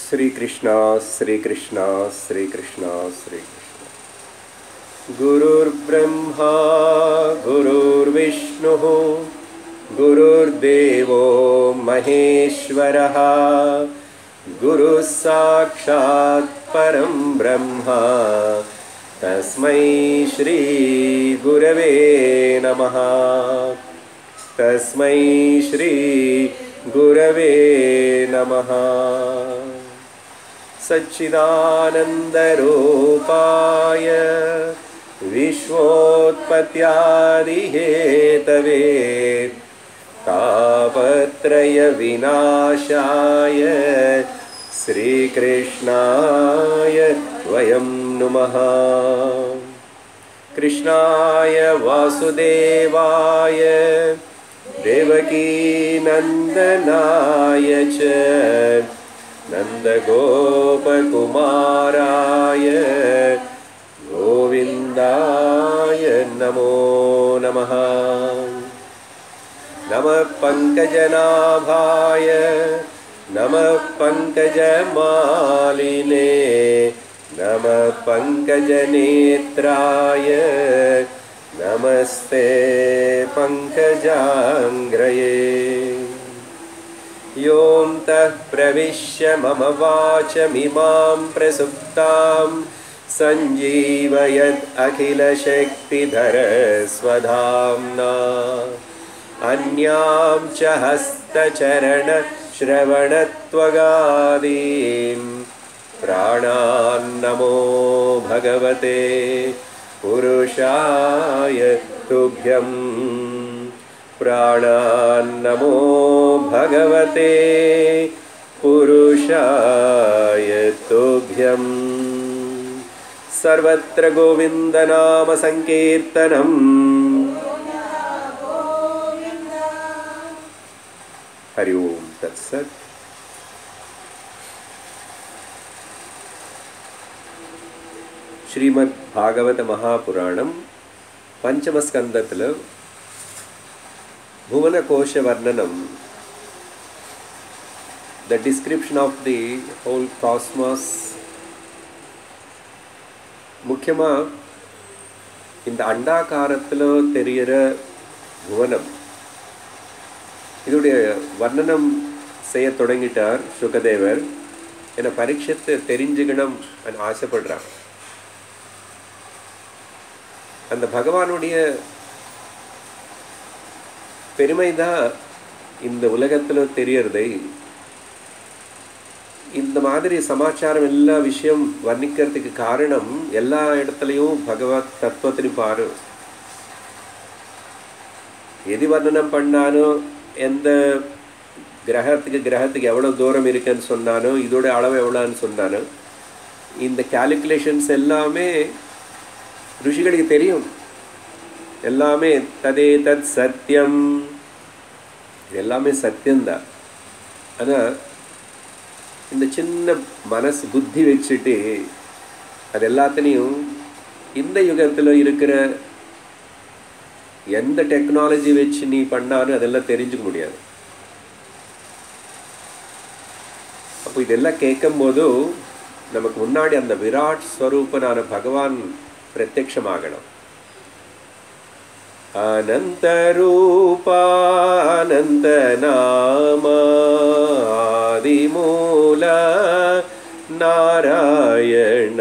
श्रीकृष्ण श्रीकृष्ण श्रीकृष्ण श्रीकृष्ण गुरुर्ब्रह्मा गुरुर्विष्णुः गुरुर्देवो महेश्वरः गुरुः साक्षात् परं ब्रह्म तस्मै श्रीगुरवे नमः तस्मै श्रीगुरवे नमः सच्चिदानन्दरूपाय विश्वोत्पत्त्यादिहेतवे तापत्रयविनाशाय श्रीकृष्णाय वयं नुमः कृष्णाय वासुदेवाय देवकीनन्दनाय च नन्दगोपकुमाराय गोविन्दाय नमो नमः नमः पङ्कजनाभाय नमः पङ्कजमालिने नमः पङ्कजनेत्राय नमस्ते पङ्कजाङ्ग्रये योऽन्तः प्रविश्य मम वाचमिमां प्रसुप्तां सञ्जीवयत् अखिलशक्तिधरस्वधाम्ना अन्यां च हस्तचरणश्रवणत्वगादीं प्राणान्नमो भगवते पुरुषाय तुभ्यम् प्राणान्नमो भगवते पुरुषाय तुभ्यम् सर्वत्र गोविन्दनामसङ्कीर्तनम् हरि ओम् तत्सत् ஸ்ரீமத் பாகவத மகாபுராணம் பஞ்சமஸ்கந்தத்தில் భువన కోశ వర్ణనం the description of the whole cosmos முக்கியமாக இந்த அண்டாகாரத்தில் தெரிகிற புவனம் இதோடைய வர்ணனம் செய்ய தொடங்கிட்டார் சுகதேவர் என்னை பரீட்சத்தை தெரிஞ்சுக்கணும் ஆசைப்படுறார் அந்த பகவானுடைய பெருமை தான் இந்த உலகத்தில் தெரியறதை இந்த மாதிரி சமாச்சாரம் எல்லா விஷயம் வர்ணிக்கிறதுக்கு காரணம் எல்லா இடத்துலையும் பகவத் தத்துவத்திலையும் பாரு எது வர்ணனம் பண்ணானோ எந்த கிரகத்துக்கு கிரகத்துக்கு எவ்வளோ தூரம் இருக்குன்னு சொன்னானோ இதோட அளவு எவ்வளோன்னு சொன்னானோ இந்த கேல்குலேஷன்ஸ் எல்லாமே ருஷிகளுக்கு தெரியும் எல்லாமே ததே தத் சத்தியம் எல்லாமே சத்தியம்தான் ஆனால் இந்த சின்ன மனசு புத்தி வச்சுட்டு அது எல்லாத்தினையும் இந்த யுகத்தில் இருக்கிற எந்த டெக்னாலஜி வச்சு நீ பண்ணாலும் அதெல்லாம் தெரிஞ்சுக்க முடியாது அப்போ இதெல்லாம் கேட்கும் போது நமக்கு முன்னாடி அந்த விராட் ஸ்வரூபனான பகவான் பிரத்யக்ஷமாகணும் अनन्तरूपानन्तनामादिमूल நாராயண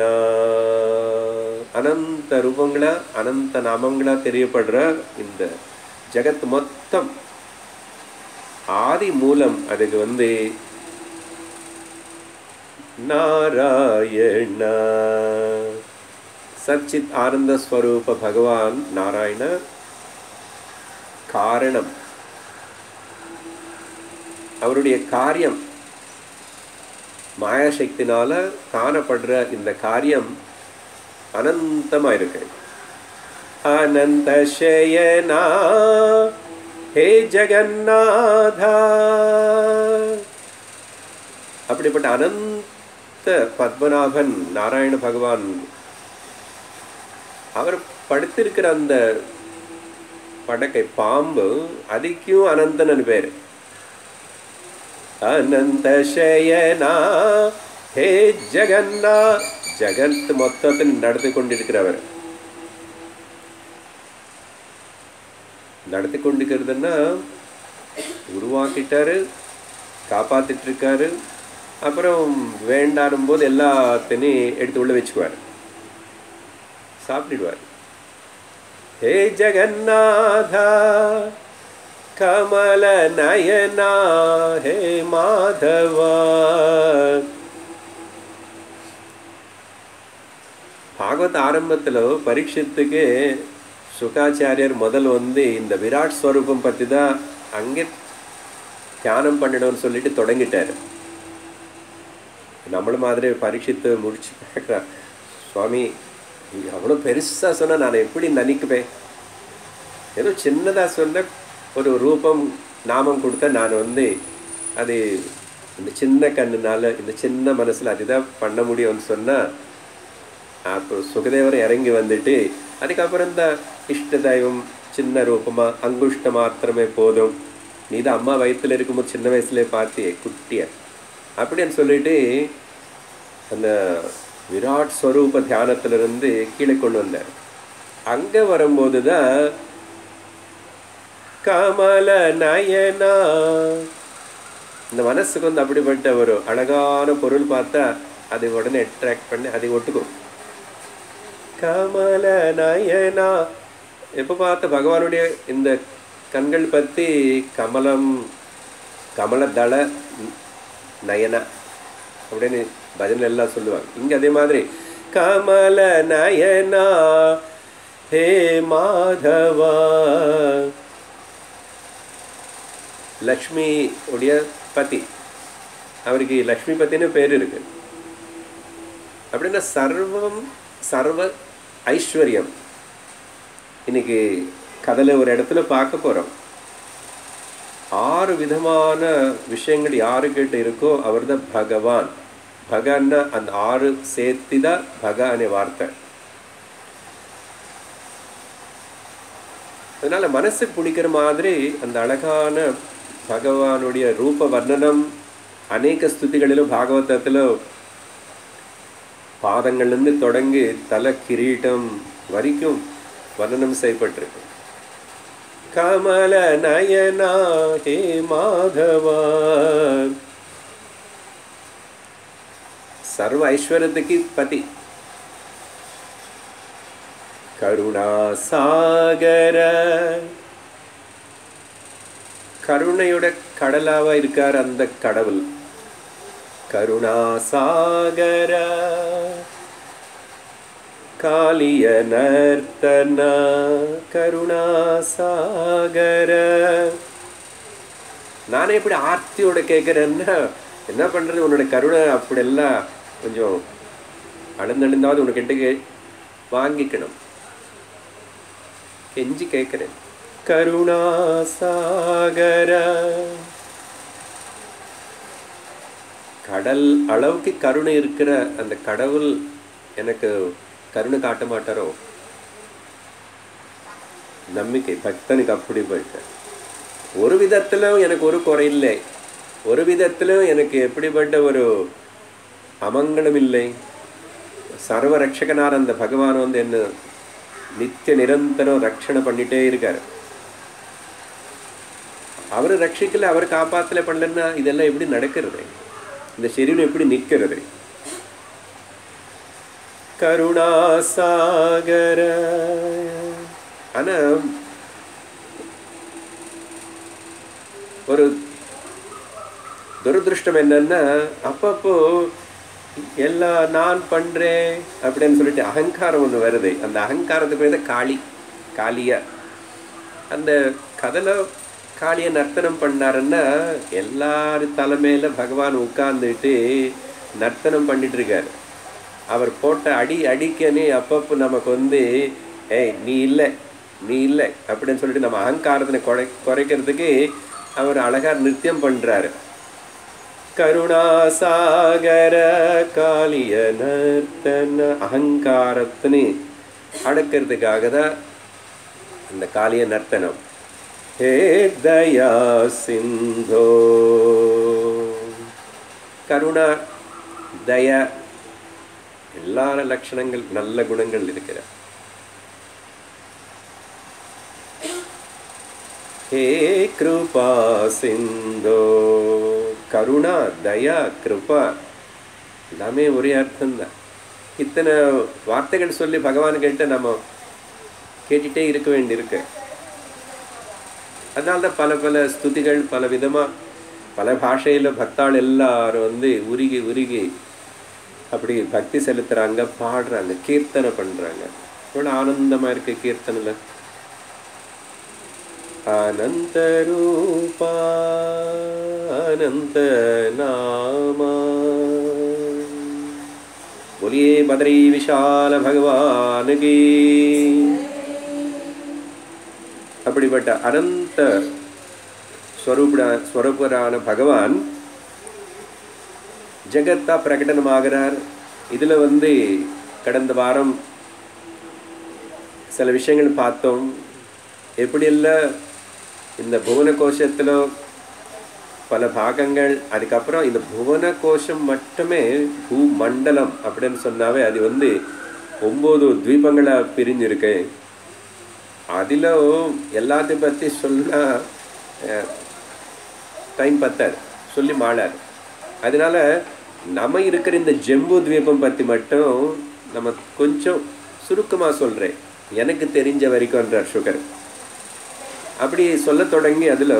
அனந்த ரூபங்களா அனந்த நாமங்களா தெரியப்படுற இந்த ஜெகத் மொத்தம் ஆதி மூலம் அதுக்கு வந்து நாராயண சச்சித் ஆனந்த ஸ்வரூப பகவான் நாராயண காரணம் அவருடைய காரியம் மாயாசக்தினால காணப்படுற இந்த காரியம் அனந்தமா இருக்கு அனந்த சேயனா ஹே ஜெகநாதா அப்படிப்பட்ட அனந்த பத்மநாபன் நாராயண பகவான் அவர் படுத்திருக்கிற அந்த படக்கை பாம்பு அதுக்கும் அனந்தன் பேர் அனந்த சயனா ஹே ஜெகன்னா ஜெகத் மொத்தத்தில் நடத்தி கொண்டிருக்கிறவர் நடத்தி கொண்டிருக்கிறதுன்னா உருவாக்கிட்டாரு காப்பாத்திட்டு இருக்காரு அப்புறம் வேண்டாடும் போது எல்லாத்தையும் எடுத்து உள்ள வச்சுக்குவார் சாப்பிட்டுடுவார் ஹே ஜெகநாதா கமல நயனா ஹே மாதவா பாகவத் ஆரம்பத்தில் பரீட்சத்துக்கு சுகாச்சாரியர் முதல் வந்து இந்த விராட் ஸ்வரூபம் பற்றி தான் அங்கே தியானம் பண்ணிடணும்னு சொல்லிட்டு தொடங்கிட்டார் நம்மள மாதிரி பரீட்சித்து முடிச்சு பார்க்குறான் சுவாமி நீங்க அவ்வளோ பெருசாக சொன்னால் நான் எப்படி நினைக்குவேன் ஏதோ சின்னதாக சொன்ன ஒரு ரூபம் நாமம் கொடுத்தா நான் வந்து அது இந்த சின்ன கண்ணுனால இந்த சின்ன மனசில் அதுதான் பண்ண முடியும்னு சொன்னால் அப்போ சுகதேவர் இறங்கி வந்துட்டு அதுக்கப்புறம் இந்த இஷ்ட தெய்வம் சின்ன ரூபமாக அங்குஷ்ட மாத்திரமே போதும் நீ தான் அம்மா வயித்துல இருக்கும்போது சின்ன வயசுலேயே பார்த்தியே குட்டிய அப்படின்னு சொல்லிட்டு அந்த விராட் ஸ்வரூப தியானத்திலிருந்து கீழே கொண்டு வந்தார் அங்கே வரும்போது தான் கமல நயனா இந்த மனசுக்கு வந்து அப்படிப்பட்ட ஒரு அழகான பொருள் பார்த்தா அதை உடனே அட்ராக்ட் பண்ணி அதை ஒட்டுக்கும் கமல நயனா எப்போ பார்த்த பகவானுடைய இந்த கண்கள் பற்றி கமலம் கமலதள நயனா அப்படின்னு பஜனை எல்லாம் சொல்லுவாங்க இங்கே அதே மாதிரி கமல நயனா ஹே மாதவா லக்ஷ்மி உடைய பதி அவருக்கு லக்ஷ்மி பத்தின்னு பேர் இருக்கு அப்படின்னா சர்வம் சர்வ ஐஸ்வர்யம் இன்னைக்கு கதையில் ஒரு இடத்துல பார்க்க போகிறோம் ஆறு விதமான விஷயங்கள் யாருக்கிட்ட இருக்கோ அவர் தான் பகவான் பகன்னா அந்த ஆறு சேர்த்து தான் பக அనే வார்த்தை அதனால மனசுக்கு பிடிக்கிற மாதிரி அந்த அழகான பகவானுடைய ரூப வர்ணனம் அநேக ஸ்துதிகளிலும் பாகவதத்திலும் பாதங்கள்லேருந்து தொடங்கி தல கிரீட்டம் வரைக்கும் வர்ணனம் செய்யப்பட்டிருக்கு கமல நயனா ஹே மாதவா சர்வ ஐஸ்வர்யத்துக்கு பதி கருணாசாகர கருணையோட கடலாவா இருக்கார் அந்த கடவுள் கருணாசாகர காளிய நர்த்தன கருணாசாகர நானே இப்படி ஆர்த்தியோட கேட்குறேன்னா என்ன பண்ணுறது உன்னோட கருணை அப்படியெல்லாம் கொஞ்சம் அழுந்தழுந்தாவது உனக்கிட்ட கே வாங்கிக்கணும் கெஞ்சி கேட்குறேன் கருணாசாகர கடல் அளவுக்கு கருணை இருக்கிற அந்த கடவுள் எனக்கு கருணை காட்ட மாட்டாரோ நம்பிக்கை பக்தனுக்கு அப்படிப்பட்ட ஒரு விதத்திலும் எனக்கு ஒரு குறை இல்லை ஒரு விதத்திலும் எனக்கு எப்படிப்பட்ட ஒரு அமங்கலம் இல்லை சர்வ ரட்சகனார் அந்த பகவான் வந்து என்ன நித்திய நிரந்தரம் ரட்சணை பண்ணிட்டே இருக்காரு அவர் ரட்சிக்கல அவர் காப்பாத்தல பண்ணலன்னா இதெல்லாம் எப்படி நடக்கிறது இந்த சரீரம் எப்படி நிற்கிறது கருணாசாகர ஆனா ஒரு துரதிருஷ்டம் என்னன்னா அப்பப்போ எல்லாம் நான் பண்றேன் அப்படின்னு சொல்லிட்டு அகங்காரம் ஒன்று வருது அந்த அகங்காரத்துக்கு பேர் தான் காளி காளியா அந்த கதலை காளியை நர்த்தனம் பண்ணாருன்னா எல்லாரு தலைமையில பகவான் உட்கார்ந்துட்டு நர்த்தனம் பண்ணிட்டு இருக்காரு அவர் போட்ட அடி அடிக்கனே அப்பப்போ நமக்கு வந்து ஏய் நீ இல்லை நீ இல்லை அப்படின்னு சொல்லிட்டு நம்ம அகங்காரத்தினை குறை குறைக்கிறதுக்கு அவர் அழகா நிருத்தியம் பண்றாரு கருணாசாகர காளிய நர்த்தன அகங்காரத்தினை அடக்கிறதுக்காக தான் அந்த காளிய நர்த்தனம் ஹே தயா சிந்தோ கருணா தய எல்லா லட்சணங்கள் நல்ல குணங்கள் இருக்கிற ஹே கிருபா சிந்தோ கருணா தயா கிருபா எல்லாமே ஒரே அர்த்தம்தான் இத்தனை வார்த்தைகள் சொல்லி பகவான் கிட்ட நம்ம கேட்டுட்டே இருக்க வேண்டியிருக்கு அதனால தான் பல பல ஸ்துதிகள் பல விதமாக பல பாஷையில் பக்தாள் எல்லாரும் வந்து உருகி உருகி அப்படி பக்தி செலுத்துறாங்க பாடுறாங்க கீர்த்தனை பண்றாங்க எவ்வளோ ஆனந்தமா இருக்கு கீர்த்தனையில் அனந்த ரூபா அனந்த நாமா बोलिए बद्री विशाल भगवान की அப்படிப்பட்ட அனந்த ஸ்வரூபடா ஸ்வரூபரான பகவான் ஜெகத்தா பிரகடனமாகிறார் இதில் வந்து கடந்த வாரம் சில விஷயங்கள் பார்த்தோம் எப்படியெல்லாம் இந்த புவன கோஷத்தில் பல பாகங்கள் அதுக்கப்புறம் இந்த புவன கோஷம் மட்டுமே பூமண்டலம் அப்படின்னு சொன்னாவே அது வந்து ஒம்பது தீபங்களாக பிரிஞ்சிருக்கு அதில் எல்லாத்தையும் பற்றி சொன்னா டைம் பத்தாது சொல்லி மாளாது அதனால நம்ம இருக்கிற இந்த ஜம்பு தீபம் பற்றி மட்டும் நம்ம கொஞ்சம் சுருக்கமாக சொல்கிறேன் எனக்கு தெரிஞ்ச வரைக்கும்ன்றார் சுகர் அப்படி சொல்ல தொடங்கி அதில்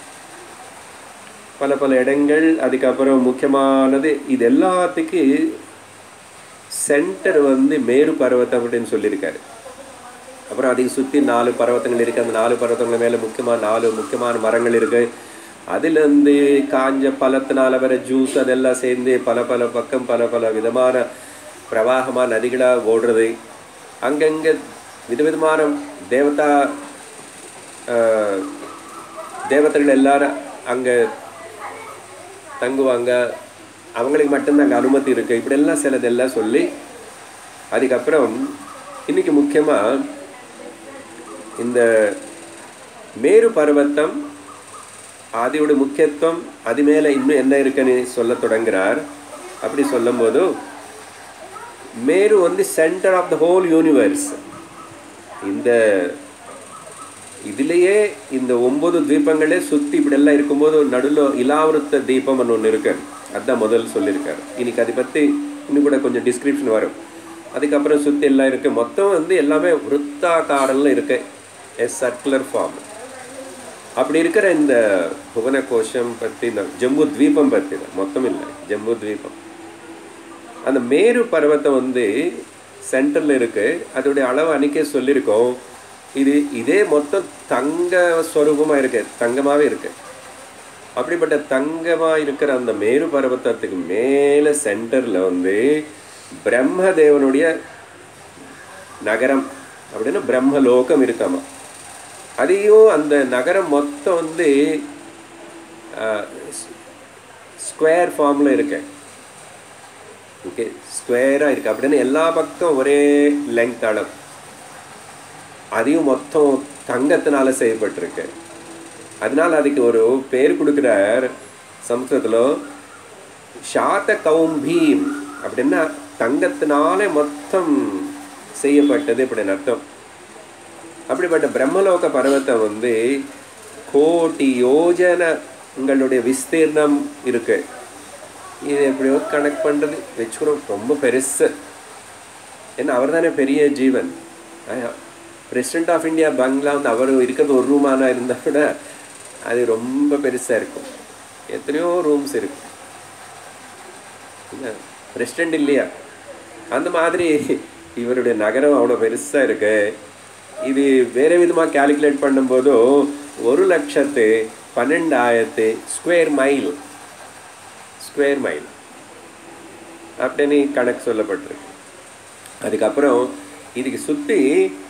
பல பல இடங்கள் அதுக்கப்புறம் முக்கியமானது இது எல்லாத்துக்கு சென்டர் வந்து மேரு பர்வதம் அப்படின்னு சொல்லியிருக்காரு அப்புறம் அதை சுற்றி நாலு பர்வத்தங்கள் இருக்குது அந்த நாலு பர்வத்தங்கள் மேலே முக்கியமாக நாலு முக்கியமான மரங்கள் இருக்குது அதுலேருந்து காஞ்ச பழத்தினால வர ஜூஸ் அதெல்லாம் சேர்ந்து பல பல பக்கம் பல பல விதமான பிரவாகமாக நதிகளாக ஓடுறது அங்கங்கே விதவிதமான தேவதா தேவதைகள் எல்லாரும் அங்கே தங்குவாங்க அவங்களுக்கு மட்டும்தான் அங்கே அனுமதி இருக்குது இப்படியெல்லாம் சிலதெல்லாம் சொல்லி அதுக்கப்புறம் இன்றைக்கி முக்கியமாக இந்த மேரு பர்வத்தம் அதோட முக்கியத்துவம் அது மேலே இன்னும் என்ன இருக்குன்னு சொல்ல தொடங்குறார் அப்படி சொல்லும்போது மேரு வந்து centre of the whole universe இந்த இதுலேயே இந்த ஒம்பது தீபங்களே சுற்றி இப்படியெல்லாம் இருக்கும்போது நடுவில் இலாவிருத்த தீபம்னு ஒன்று இருக்கு அதுதான் முதல் சொல்லியிருக்காரு இன்னைக்கு அதை பற்றி இன்னும் கூட கொஞ்சம் டிஸ்கிரிப்ஷன் வரும் அதுக்கப்புறம் சுற்றி எல்லாம் இருக்குது மொத்தம் வந்து எல்லாமே விருத்தாக்காரில் இருக்கு எ சர்க்குலர் ஃபார்ம் அப்படி இருக்கிற இந்த புவன கோஷம் பற்றி இந்த ஜம்மு தீபம் பற்றி தான் மொத்தம் இல்லை ஜம்மு தீபம் அந்த மேரு பர்வத்தம் வந்து சென்டரில் இருக்குது அதோடைய அளவு அன்றைக்கே சொல்லியிருக்கோம் இது இதே மொத்தம் தங்க ஸ்வரூபமாக இருக்கு தங்கமாகவே இருக்கு அப்படிப்பட்ட தங்கமாக இருக்கிற அந்த மேரு பர்வத்தத்துக்கு மேலே சென்டரில் வந்து பிரம்மதேவனுடைய நகரம் அப்படின்னு பிரம்மலோகம் இருக்காமா அதையும் அந்த நகரம் மொத்தம் வந்து ஸ்கொயர் ஃபார்மில் இருக்கு ஓகே ஸ்கொயராக இருக்குது அப்படின்னு எல்லா பக்கம் ஒரே லெங்க் அளவு அதையும் மொத்தம் தங்கத்தினால செய்யப்பட்டிருக்கு அதனால அதுக்கு ஒரு பேர் கொடுக்குறார் சம்ஸ்கிருதத்தில் ஷாத்த கௌம்பீம் அப்படின்னா தங்கத்தினாலே மொத்தம் செய்யப்பட்டது அப்படின்னு அர்த்தம் அப்படிப்பட்ட பிரம்மலோக பர்வத்தம் வந்து கோட்டி யோஜனங்களுடைய விஸ்தீர்ணம் இருக்கு இது எப்படியோ கனெக்ட் பண்ணுறது வச்சுக்கிறோம் ரொம்ப பெருசு ஏன்னா அவர் தானே பெரிய ஜீவன் பிரசிடென்ட் ஆஃப் இந்தியா பங்களா வந்து அவர் இருக்கிறது ஒரு ரூமானா இருந்தால் கூட அது ரொம்ப பெருசாக இருக்கும் எத்தனையோ ரூம்ஸ் இருக்கு என்ன பிரசிடென்ட் இல்லையா அந்த மாதிரி இவருடைய நகரம் அவ்வளோ பெருசாக இருக்கு இது வேறு விதமாக கேல்குலேட் பண்ணும்போது ஒரு லட்சத்து பன்னெண்டாயிரத்து ஸ்கொயர் மைல் ஸ்கொயர் மைல் அப்படின்னு கணக்கு சொல்லப்பட்டிருக்கு அதுக்கப்புறம் இதுக்கு சுற்றி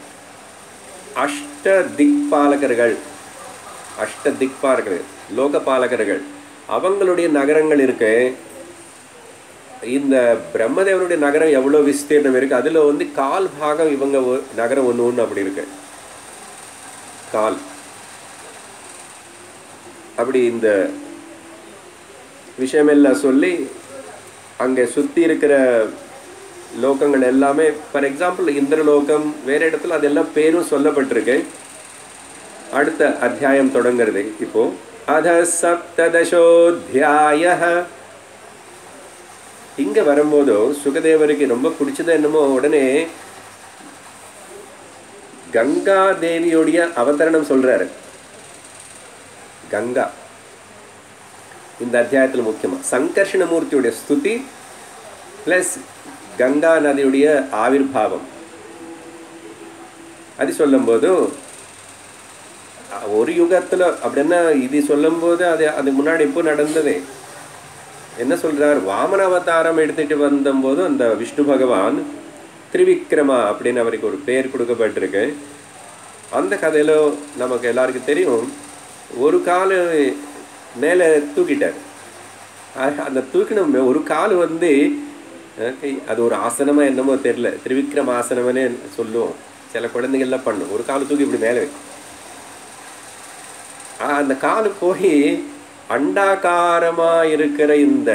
அஷ்ட திக்பாலகர்கள் அஷ்ட திக்பாலகர்கள் லோகபாலகர்கள் அவங்களுடைய நகரங்கள் இருக்கு இந்த பிரம்மதேவனுடைய நகரம் எவ்வளோ விஸ்தீர்ணம் இருக்கு அதில் வந்து கால் பாகம் இவங்க நகரம் ஒன்று ஒன்று அப்படி இருக்கு கால் அப்படி இந்த விஷயமெல்லாம் சொல்லி அங்கே சுற்றி இருக்கிற லோகங்கள் எல்லாமே ஃபார் எக்ஸாம்பிள் இந்திரலோகம் வேறு இடத்துல அதெல்லாம் பேரும் சொல்லப்பட்டிருக்கு அடுத்த அத்தியாயம் தொடங்குறது இப்போ அத சப்ததசோத்தியாய இங்க வரும்போது சுகதேவருக்கு ரொம்ப பிடிச்சது என்னமோ உடனே கங்கா தேவியுடைய அவதரணம் சொல்றாரு கங்கா இந்த அத்தியாயத்தில் முக்கியமா சங்கர்ஷணமூர்த்தியுடைய ஸ்துதி பிளஸ் கங்கா நதியுடைய ஆவிர்வாவம் அது சொல்லும்போது ஒரு யுகத்தில் அப்படின்னா இது சொல்லும்போது அது அது முன்னாடி இப்போ நடந்ததே என்ன சொல்றார் வாமன அவதாரம் எடுத்துட்டு வந்தபோது அந்த விஷ்ணு பகவான் திரிவிக்ரமா அப்படின்னு அவருக்கு ஒரு பேர் கொடுக்கப்பட்டிருக்கு அந்த கதையில நமக்கு எல்லாருக்கும் தெரியும் ஒரு கால் மேலே தூக்கிட்டார் அ- அந்த தூக்கின மே- ஒரு கால் வந்து அஹ், கை- அது ஒரு ஆசனமா என்னமோ தெரியல திரிவிக்ரம் ஆசனம்னே சொல்லுவோம் சில குழந்தைகள்லாம் பண்ணும் ஒரு கால் தூக்கி இப்படி மேலே வை ஆ, அந்த கால் போய் அண்டாகாரமா இருக்கிற இந்த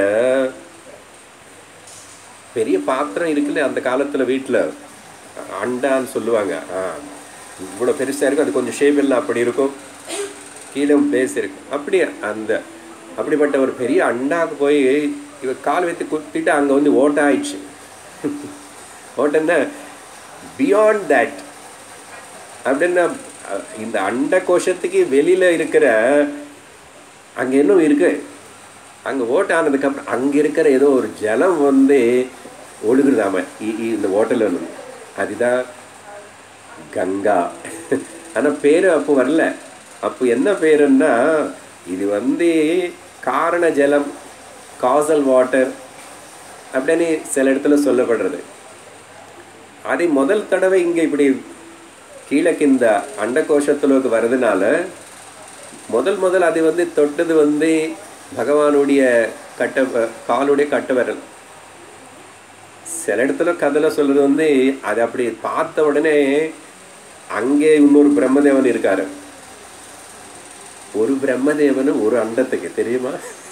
பெரிய பாத்திரம் இருக்குல்ல அந்த காலத்துல வீட்டுல அண்டான்னு சொல்லுவாங்க ஆ இவ்வளோ பெருசா இருக்கும் அது கொஞ்சம் ஷேப் எல்லாம் அப்படி இருக்கும் கீழே பேஸ் இருக்கும் அப்படி அந்த அப்படிப்பட்ட ஒரு பெரிய அண்டாக்கு போய் இவர் கால் வைத்து குத்திட்டு அங்க வந்து ஓட்ட ஆயிடுச்சு ஓட்டன்னா பியாண்ட் தட் அப்படின்னா அஹ், இந்த அண்ட கோஷத்துக்கு வெளியில இருக்கிற அங்க இன்னும் இருக்கு அங்க ஓட்ட ஆனதுக்கு அப்புறம் அங்க இருக்கிற ஏதோ ஒரு ஜலம் வந்து ஒழுகுதாம இ- இ- இந்த ஓட்டல இருந்து அதுதான் கங்கா ஆனா பேரு அப்போ வரல அப்போ என்ன பேருன்னா இது வந்து காரண ஜலம் காசல் வாட்டர் அப்படின்னு சில இடத்துல சொல்லப்படுறது அது முதல் தடவை இங்க இப்படி கீழக்கு இந்த அண்டகோஷத்துலக்கு வர்றதுனால முதல் முதல் அது வந்து தொட்டது வந்து பகவானுடைய கட்ட காலுடைய கட்ட விரல் சில இடத்துல கதையில சொல்றது வந்து அது அப்படி பார்த்த உடனே அங்கே இன்னொரு பிரம்மதேவன் இருக்காரு ஒரு பிரம்மதேவனும் ஒரு அண்டத்துக்கு தெரியுமா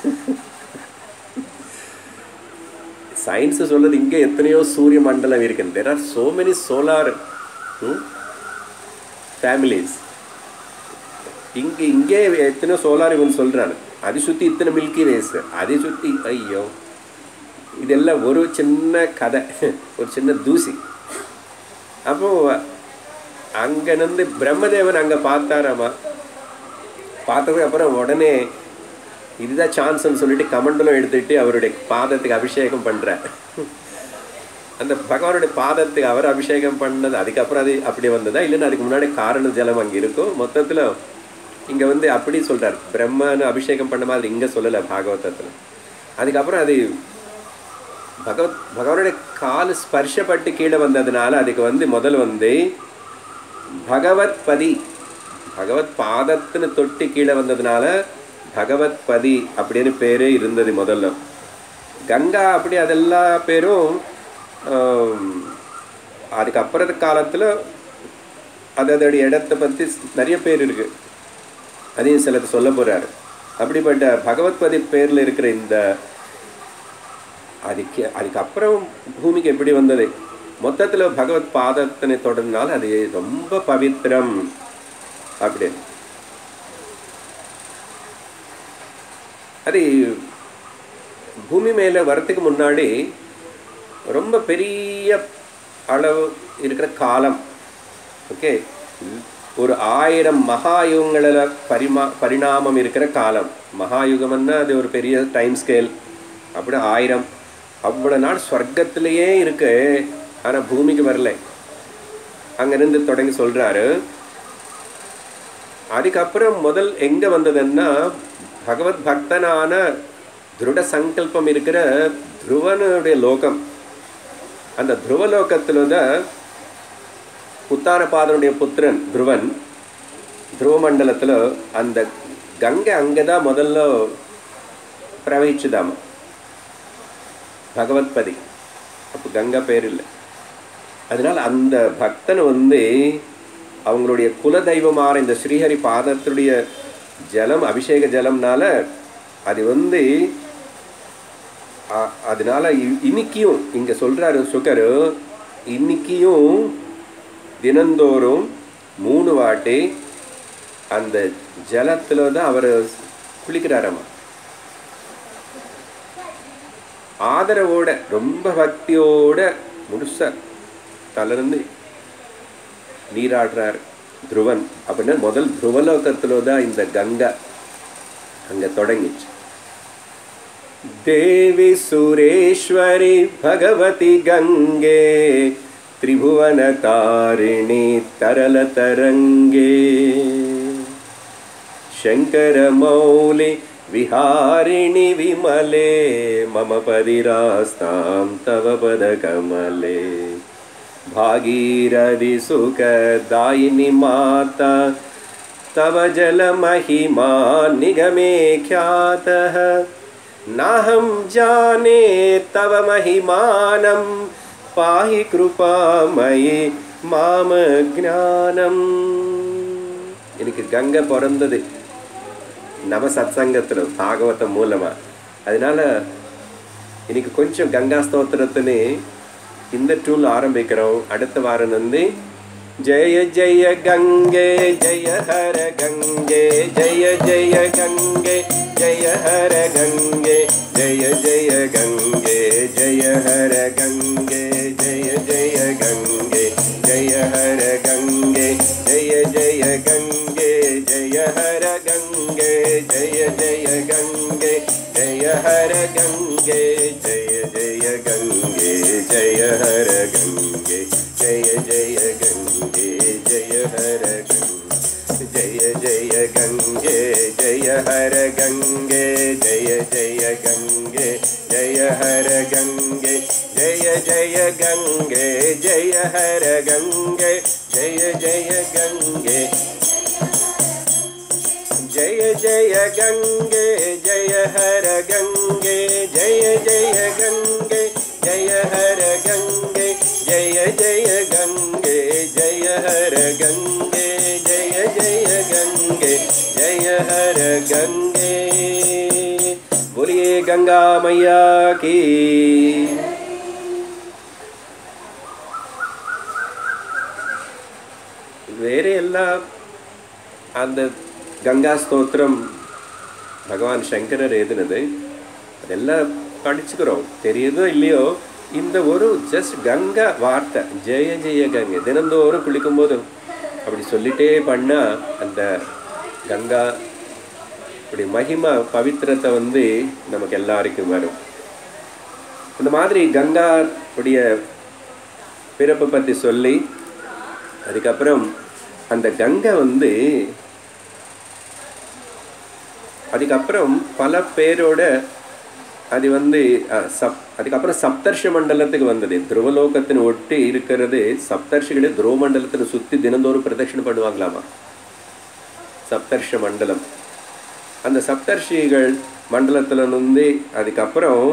சயின்ஸ் சொல்றது இங்க எத்தனையோ சூரிய மண்டலம் இருக்கு there are so many solar families இங்க இங்கே எத்தனையோ சோலார் இவன் சொல்றாரு அது சுத்தி இத்தனை மில்கி வேஸ் அதை சுத்தி ஐயோ இதெல்லாம் ஒரு சின்ன கதை ஒரு சின்ன தூசி அப்போ அங்க நின்று பிரம்மதேவன் அங்க பார்த்தாராமா பார்த்ததுக்கு அப்புறம் உடனே இதுதான் சான்ஸ்னு சொல்லிட்டு கமண்டலம் எடுத்துட்டு அவருடைய பாதத்துக்கு அபிஷேகம் பண்றார் அந்த பகவானுடைய பாதத்துக்கு அவர் அபிஷேகம் பண்ணது அதுக்கப்புறம் அது அப்படி வந்ததா இல்லைன்னா அதுக்கு முன்னாடி காரண ஜலம் அங்கே இருக்கும் மொத்தத்துல இங்க வந்து அப்படி சொல்றார் பிரம்மன்னு அபிஷேகம் பண்ண மாதிரி இங்க சொல்லல பாகவதத்துல அதுக்கப்புறம் அது பகவத் பகவானுடைய கால் ஸ்பர்ஷப்பட்டு கீழே வந்ததுனால அதுக்கு வந்து முதல் வந்து பகவத் பதி பகவத் பாதத்துன்னு தொட்டு கீழே வந்ததுனால பகவத் பதி அப்படின்னு பேரே இருந்தது முதல்ல கங்கா அப்படி அதெல்லா பேரும் ஆம், அதுக்கப்புறத்து காலத்தில் அது அதோடைய இடத்தை பற்றி நிறைய பேர் இருக்கு அதையும் சிலது சொல்ல போறாரு அப்படிப்பட்ட பகவத்பதி பேர்ல இருக்கிற இந்த அதுக்கு அதுக்கப்புறம் பூமிக்கு எப்படி வந்தது மொத்தத்துல பகவத் பாதத்தினை தொடர்ந்தால் அது ரொம்ப பவித்திரம் அப்படின்னு அது பூமி மேல வரத்துக்கு முன்னாடி ரொம்ப பெரிய அளவு இருக்கிற காலம் ஓகே ஒரு ஆயிரம் மகாயுகங்களில் பரிமா பரிணாமம் இருக்கிற காலம் மகாயுகம்னா அது ஒரு பெரிய டைம் ஸ்கேல் அப்படி ஆயிரம் அவ்வளோ நாள் ஸ்வர்க்கத்திலேயே இருக்கு ஆனால் பூமிக்கு வரல அங்கிருந்து தொடங்கி சொல்றாரு அதுக்கப்புறம் முதல் எங்க வந்ததுன்னா பகவத் பக்தனான திருட சங்கல்பம் இருக்கிற துருவனுடைய லோகம் அந்த துருவலோகத்துல தான் உத்தானபாதனுடைய புத்திரன் துருவன் துருவ மண்டலத்துல அந்த கங்கை அங்கதான் முதல்ல பிரவகிச்சுதாம பகவத்பதி அப்போ கங்கா பேர் இல்லை அதனால அந்த பக்தன் வந்து அவங்களுடைய குல தெய்வமான இந்த ஸ்ரீஹரி பாதத்துடைய ஜலம் அபிஷேக ஜலம்னால அது வந்து அ- அதனால இ- இன்னைக்கும் இங்க சொல்றாரு சுகர் இன்னைக்கும் தினந்தோறும் மூணு வாட்டி அந்த ஜலத்துல தான் அவர் குளிக்கிறாராமா ஆதரவோட ரொம்ப பக்தியோட முழுசா தளர்ந்து நீராடுறார் துருவன் அப்படின்னா முதல் துருவலோகத்துல தான் இந்த கங்கை அங்க தொடங்கிச்சு தேவி சுரேஸ்வரி பகவதி கங்கே திரிபுவன தாரிணி தரல தரங்கே शङ्करमौलि विहारिणि विमले मम पदिरास्तां तव पदकमले भागीरथि सुखदायिनि माता तव जलमहिमा निगमे ख्यातः नाहं जाने तव महिमानं पाहि कृपामयि माम ज्ञानम् எனக்கு கங்கை பிறந்தது நவ சத்சங்கத்தில் பாகவதம் மூலமா அதனால இன்னைக்கு கொஞ்சம் கங்கா ஸ்தோத்திரத்துன்னு இந்த டூல் ஆரம்பிக்கிறோம் அடுத்த வாரம் வந்து ஜெய ஜெய கங்கே ஜெய ஹர கங்கே ஜெய ஜெய கங்கே ஜெய ஹர கங்கே ஜெய ஜெய கங்கே ஜெய ஹர கங்கே ஜெய ஜெய கங்கே ஜெய ஹர கங்கே ஜெய ஜெய கங்கே ஜெய ஹர கங்கே ஜெய ஜெய கங்கே ஜெய ஹர கங்கே ஜெய ஜெய கங்கே ஜெய ஹர கங்கே ஜெய ஜெய கங்கே ஜெய ஹர கங்கே ஜெய ஜெய கங்கே ஜெய ஹர கங்கே ஜெய ஜெய கங்கே ஜெய ஹர கங்கே ஜெய ஜெய கங்கே ஜெய ஹர கங்கே ஜெய ஜெய கங்கே ஜெய ஜெய கங்கே ஜெய ஹர கங்கே ஜெய ஜெய கங்கே ஜெய ஹர கங்கே ஜெய ஜெய கங்கே ஜெய ஹர கங்கே ஜெய ஜெய கங்கே ஜெய ஹர கங்கே बोलिए गंगा मैया की வேற எல்லாம் அந்த கங்கா ஸ்தோத்திரம் பகவான் சங்கரர் எழுதினது அதெல்லாம் படிச்சுக்கிறோம் தெரியுதோ இல்லையோ இந்த ஒரு ஜஸ்ட் கங்கா வார்த்தை ஜெய ஜெய கங்கை தினந்தோறும் குளிக்கும்போது அப்படி சொல்லிட்டே பண்ணா அந்த கங்கா அப்படி மகிமா பவித்திரத்தை வந்து நமக்கு எல்லாருக்கும் வரும் இந்த மாதிரி கங்கா உடைய பிறப்பை பற்றி சொல்லி அதுக்கப்புறம் அந்த கங்கை வந்து அதுக்கப்புறம் பல பேரோட அது வந்து அஹ், சப் அதுக்கப்புறம் சப்தர்ஷ மண்டலத்துக்கு வந்தது துருவலோகத்தின் ஒட்டி இருக்கிறது சப்தர்ஷிகளே துருவ மண்டலத்தில் சுற்றி தினந்தோறும் பிரதட்சணை பண்ணுவாங்களாமா சப்தர்ஷ மண்டலம் அந்த சப்தர்ஷிகள் மண்டலத்தில் வந்து அதுக்கப்புறம்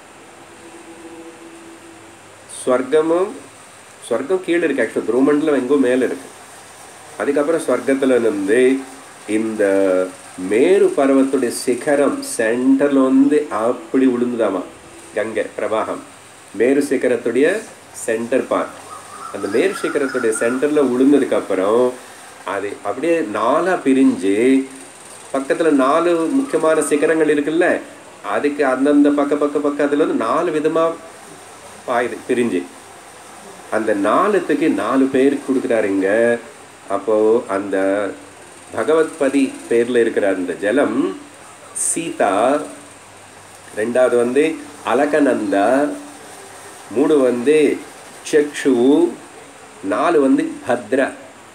ஸ்வர்க்கமும் ஸ்வர்க்கம் கீழே இருக்கு ஆக்சுவலாக துருவமண்டலம் எங்கோ மேலே இருக்கு அதுக்கப்புறம் ஸ்வர்க்கத்தில் இருந்து இந்த மேரு பர்வத்துடைய சிகரம் சென்டர்ல வந்து அப்படி விழுந்துதாமா கங்கை பிரவாகம் மேரு சிகரத்துடைய சென்டர் பார்ட் அந்த மேரு சிகரத்துடைய சென்டர்ல விழுந்ததுக்கு அப்புறம் அது அப்படியே நாலா பிரிஞ்சு பக்கத்துல நாலு முக்கியமான சிகரங்கள் இருக்குல்ல அதுக்கு அந்தந்த பக்க பக்க பக்கத்துல வந்து நாலு விதமா பாயுது பிரிஞ்சு அந்த நாலுத்துக்கு நாலு பேர் கொடுக்குறாருங்க அப்போ அந்த பகவத்பதி பேர்ல இருக்கிற அந்த ஜலம் சீதா ரெண்டாவது வந்து அலகநந்தா மூணு வந்து சக்ஷு நாலு வந்து பத்ரா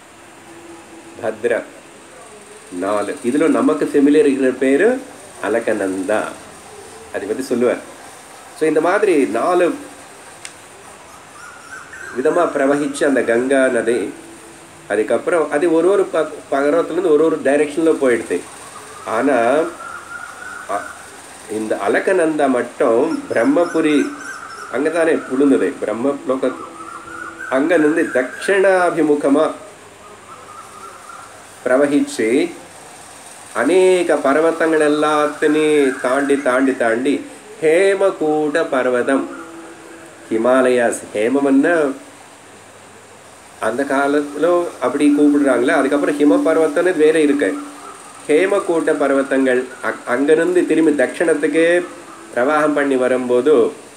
பத்ரா நாலு இதுல நமக்கு ஃபெமிலியர் இருக்கிற பேரு அலகநந்தா அதை பத்தி சொல்லுவார் ஸோ இந்த மாதிரி நாலு விதமா பிரவகிச்சு அந்த கங்கா நதி அதுக்கப்புறம் அது ஒரு ஒரு ப பகரத்துலேருந்து ஒரு ஒரு டைரெக்ஷனில் போயிடுது ஆனால் இந்த அலக்கநந்தா மட்டும் பிரம்மபுரி அங்கே தானே விழுந்தது பிரம்ம லோக அங்கே நின்று தட்சிணாபிமுகமாக பிரவகிச்சு அநேக பர்வத்தங்கள் எல்லாத்தையும் தாண்டி தாண்டி தாண்டி ஹேமகூட பர்வதம் ஹிமாலயாஸ் ஹேமம்னா அந்த காலத்தில் அப்படி கூப்பிடுறாங்களே அதுக்கப்புறம் ஹிம பர்வத்தம்னு வேற இருக்கு ஹேமக்கூட்ட பர்வத்தங்கள் அங் அங்கிருந்து திரும்பி தட்சிணத்துக்கே பிரவாகம் பண்ணி வரும்போது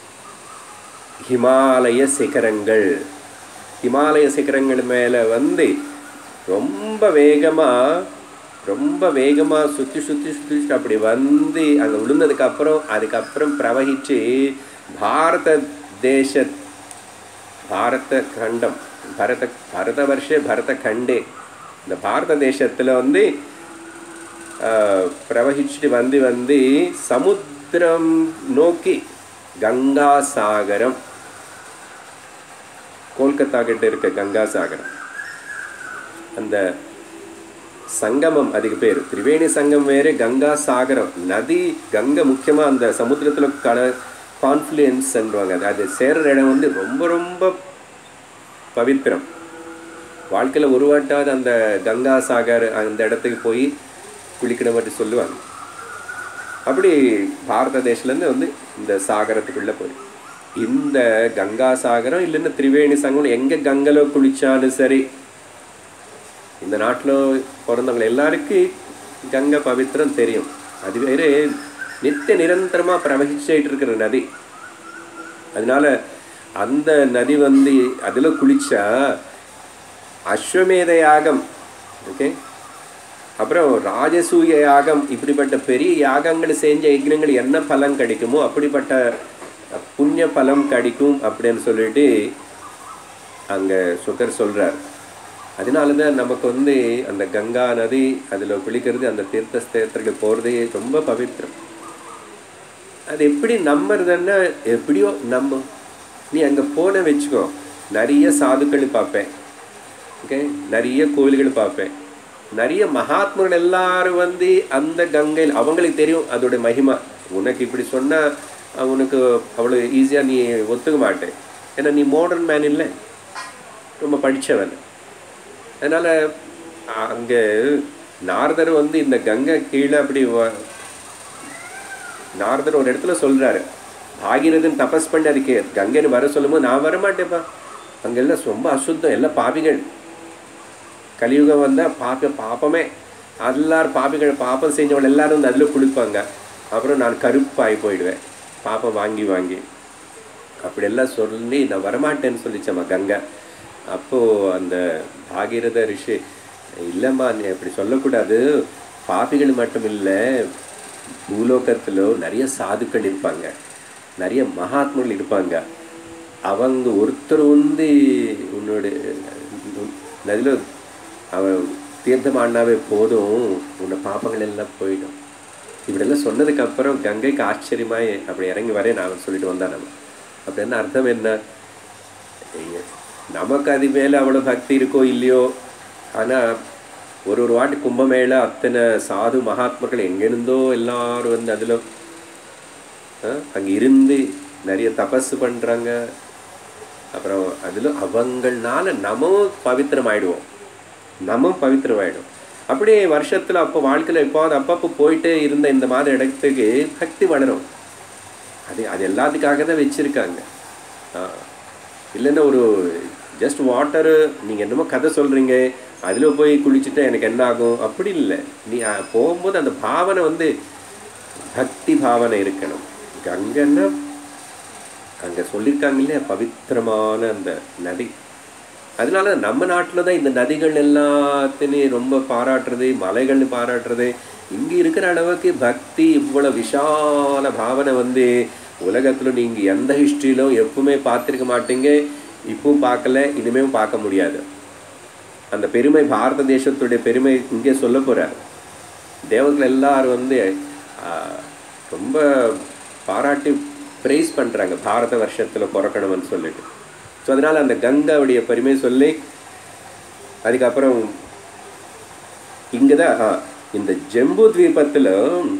ஹிமாலய சிகரங்கள் ஹிமாலய சிகரங்கள் மேலே வந்து ரொம்ப வேகமாக ரொம்ப வேகமாக சுற்றி சுற்றி சுற்றி சுற்றி அப்படி வந்து அங்கே விழுந்ததுக்கப்புறம் அதுக்கப்புறம் பிரவகிச்சு பாரத தேச பாரத கண்டம் பரத பரத வருஷே பரத கண்டே இந்த பாரத தேசத்தில் வந்து ஆஹ், பிரவகிச்சுட்டு வந்து வந்து சமுத்திரம் நோக்கி கங்கா சாகரம் கோல்கத்தா கிட்ட இருக்க கங்கா சாகரம் அந்த சங்கமம் அதுக்கு பேர் திரிவேணி சங்கம் வேறு கங்கா சாகரம் நதி கங்கை முக்கியமாக அந்த சமுத்திரத்தில் கல கான்ஃப்ளூயன்ஸ்ன்றாங்க அது அது சேர்ற இடம் வந்து ரொம்ப ரொம்ப பவித்திரம் வாழ்க்கையில் ஒரு வாட்டாவது அந்த கங்கா சாகர் அந்த இடத்துக்கு போய் குளிக்கணும் மட்டும் சொல்லுவாங்க அப்படி பாரத தேசத்துலேருந்து வந்து இந்த சாகரத்துக்குள்ளே போய் இந்த கங்கா சாகரம் இல்லைன்னா திரிவேணி சங்கம் எங்கே கங்கையில் குளிச்சாலும் சரி இந்த நாட்டில் பிறந்தவங்க எல்லாருக்கும் கங்கை பவித்திரம் தெரியும் அது வேறு நித்திய நிரந்தரமாக பிரவகிச்சுட்டு இருக்கிற நதி அதனால அந்த நதி வந்து அதில் குளிச்சா அஸ்வமேத யாகம் ஓகே அப்புறம் ராஜசூய யாகம் இப்படிப்பட்ட பெரிய யாகங்கள் செஞ்ச யஜ்னங்கள் என்ன பலன் கிடைக்குமோ அப்படிப்பட்ட புண்ணிய பலம் கிடைக்கும் அப்படின்னு சொல்லிட்டு அங்கே சுகர் சொல்கிறார் அதனால தான் நமக்கு வந்து அந்த கங்கா நதி அதில் குளிக்கிறது அந்த தீர்த்த ஸ்தேத்திரங்கள் போகிறதே ரொம்ப பவித்திரம் அது எப்படி நம்புறதுன்னா எப்படியோ நம்ப நீ அங்கே போன வச்சுக்கோ நிறைய சாதுக்கள் பார்ப்பேன் ஓகே நிறைய கோயில்கள் பார்ப்பேன் நிறைய மகாத்மர்கள் எல்லாரும் வந்து அந்த கங்கையில் அவங்களுக்கு தெரியும் அதோட மகிமா உனக்கு இப்படி சொன்னால் உனக்கு அவ்வளோ ஈஸியாக நீ ஒத்துக்க மாட்டேன் ஏன்னா நீ மாடர்ன் மேன் இல்லை ரொம்ப படித்தவன் அதனால் அங்கே நாரதர் வந்து இந்த கங்கை கீழே அப்படி வ- நாரதர் ஒரு இடத்துல சொல்றாரு ஆகிறதுன்னு தபஸ் பண்ணி அதுக்கு கங்கைன்னு வர சொல்லும்போது நான் வர மாட்டேப்பா அங்கெல்லாம் ரொம்ப அசுத்தம் எல்லாம் பாவிகள் கலியுகம் வந்தால் பாப்ப பாப்பமே எல்லாரும் பாப்பிகள் பாப்பம் செஞ்சவங்க எல்லாரும் வந்து அதில் குளிப்பாங்க அப்புறம் நான் கருப்பாகி போயிடுவேன் பாப்பம் வாங்கி வாங்கி அப்படியெல்லாம் சொல்லி நான் வரமாட்டேன்னு சொல்லிச்சம்மா கங்கை அப்போது அந்த பாகீரத ரிஷி இல்லைம்மா நீ அப்படி சொல்லக்கூடாது பாப்பிகள் மட்டும் இல்லை பூலோகத்தில் நிறைய சாதுக்கள் இருப்பாங்க நிறைய மகாத்மர்கள் இருப்பாங்க அவங்க ஒருத்தர் வந்து உன்னோட நதியில் அவன் தீர்த்தம் ஆடினாவே போதும் உன்னை பாப்பங்கள் எல்லாம் போயிடும் இப்படியெல்லாம் சொன்னதுக்கு அப்புறம் கங்கைக்கு ஆச்சரியமாய் அப்படி இறங்கி வரேன் நான் சொல்லிட்டு வந்தான் நம்ம அப்படின்னு அர்த்தம் என்ன ஐய, நமக்கு அது மேலே அவ்வளோ பக்தி இருக்கோ இல்லையோ ஆனால் ஒரு ஒரு வாட்டி கும்பமேளா அத்தனை சாது மகாத்மர்கள் எங்கேருந்தோ எல்லாரும் வந்து அதில் அங்கே இருந்து நிறைய தபஸ் பண்ணுறாங்க அப்புறம் அதில் அவங்கள்னால நம்மவும் பவித்திரம் ஆயிடுவோம் நம்ம பவித்திரம் ஆயிடும் அப்படியே வருஷத்தில் அப்போ வாழ்க்கையில் எப்போது அப்பப்போ போயிட்டே இருந்த இந்த மாதிரி இடத்துக்கு பக்தி வளரும் அது அது எல்லாத்துக்காக தான் வச்சுருக்காங்க இல்லைன்னா ஒரு ஜஸ்ட் வாட்டரு நீங்கள் என்னமோ கதை சொல்கிறீங்க அதில் போய் குளிச்சுட்டா எனக்கு என்ன ஆகும் அப்படி இல்லை நீ அஹ், போகும்போது அந்த பாவனை வந்து பக்தி பாவனை இருக்கணும் கங்கைன்னா அங்கே சொல்லியிருக்காங்க இல்லையா பவித்திரமான அந்த நதி அதனால நம்ம நாட்டில் தான் இந்த நதிகள் எல்லாத்தையும் ரொம்ப பாராட்டுறது மலைகள்னு பாராட்டுறது இங்கே இருக்கிற அளவுக்கு பக்தி இவ்வளோ விஷால பாவனை வந்து உலகத்தில் நீங்கள் எந்த ஹிஸ்ட்ரியிலும் எப்பவுமே பார்த்துருக்க மாட்டீங்க இப்பவும் பார்க்கல இனிமேவும் பார்க்க முடியாது அந்த பெருமை பாரத தேசத்துடைய பெருமை இங்கே சொல்ல போகிறார் தேவர்கள் எல்லாரும் வந்து ஆஹ், ரொம்ப பாராட்டி ப்ரைஸ் பண்ணுறாங்க பாரத வருஷத்தில் பிறக்கணும்னு சொல்லிட்டு ஸோ அதனால் அந்த கங்காவுடைய பெருமை சொல்லி அதுக்கப்புறம் இங்கே தான் ஆ, இந்த ஜம்பு தீபத்தில்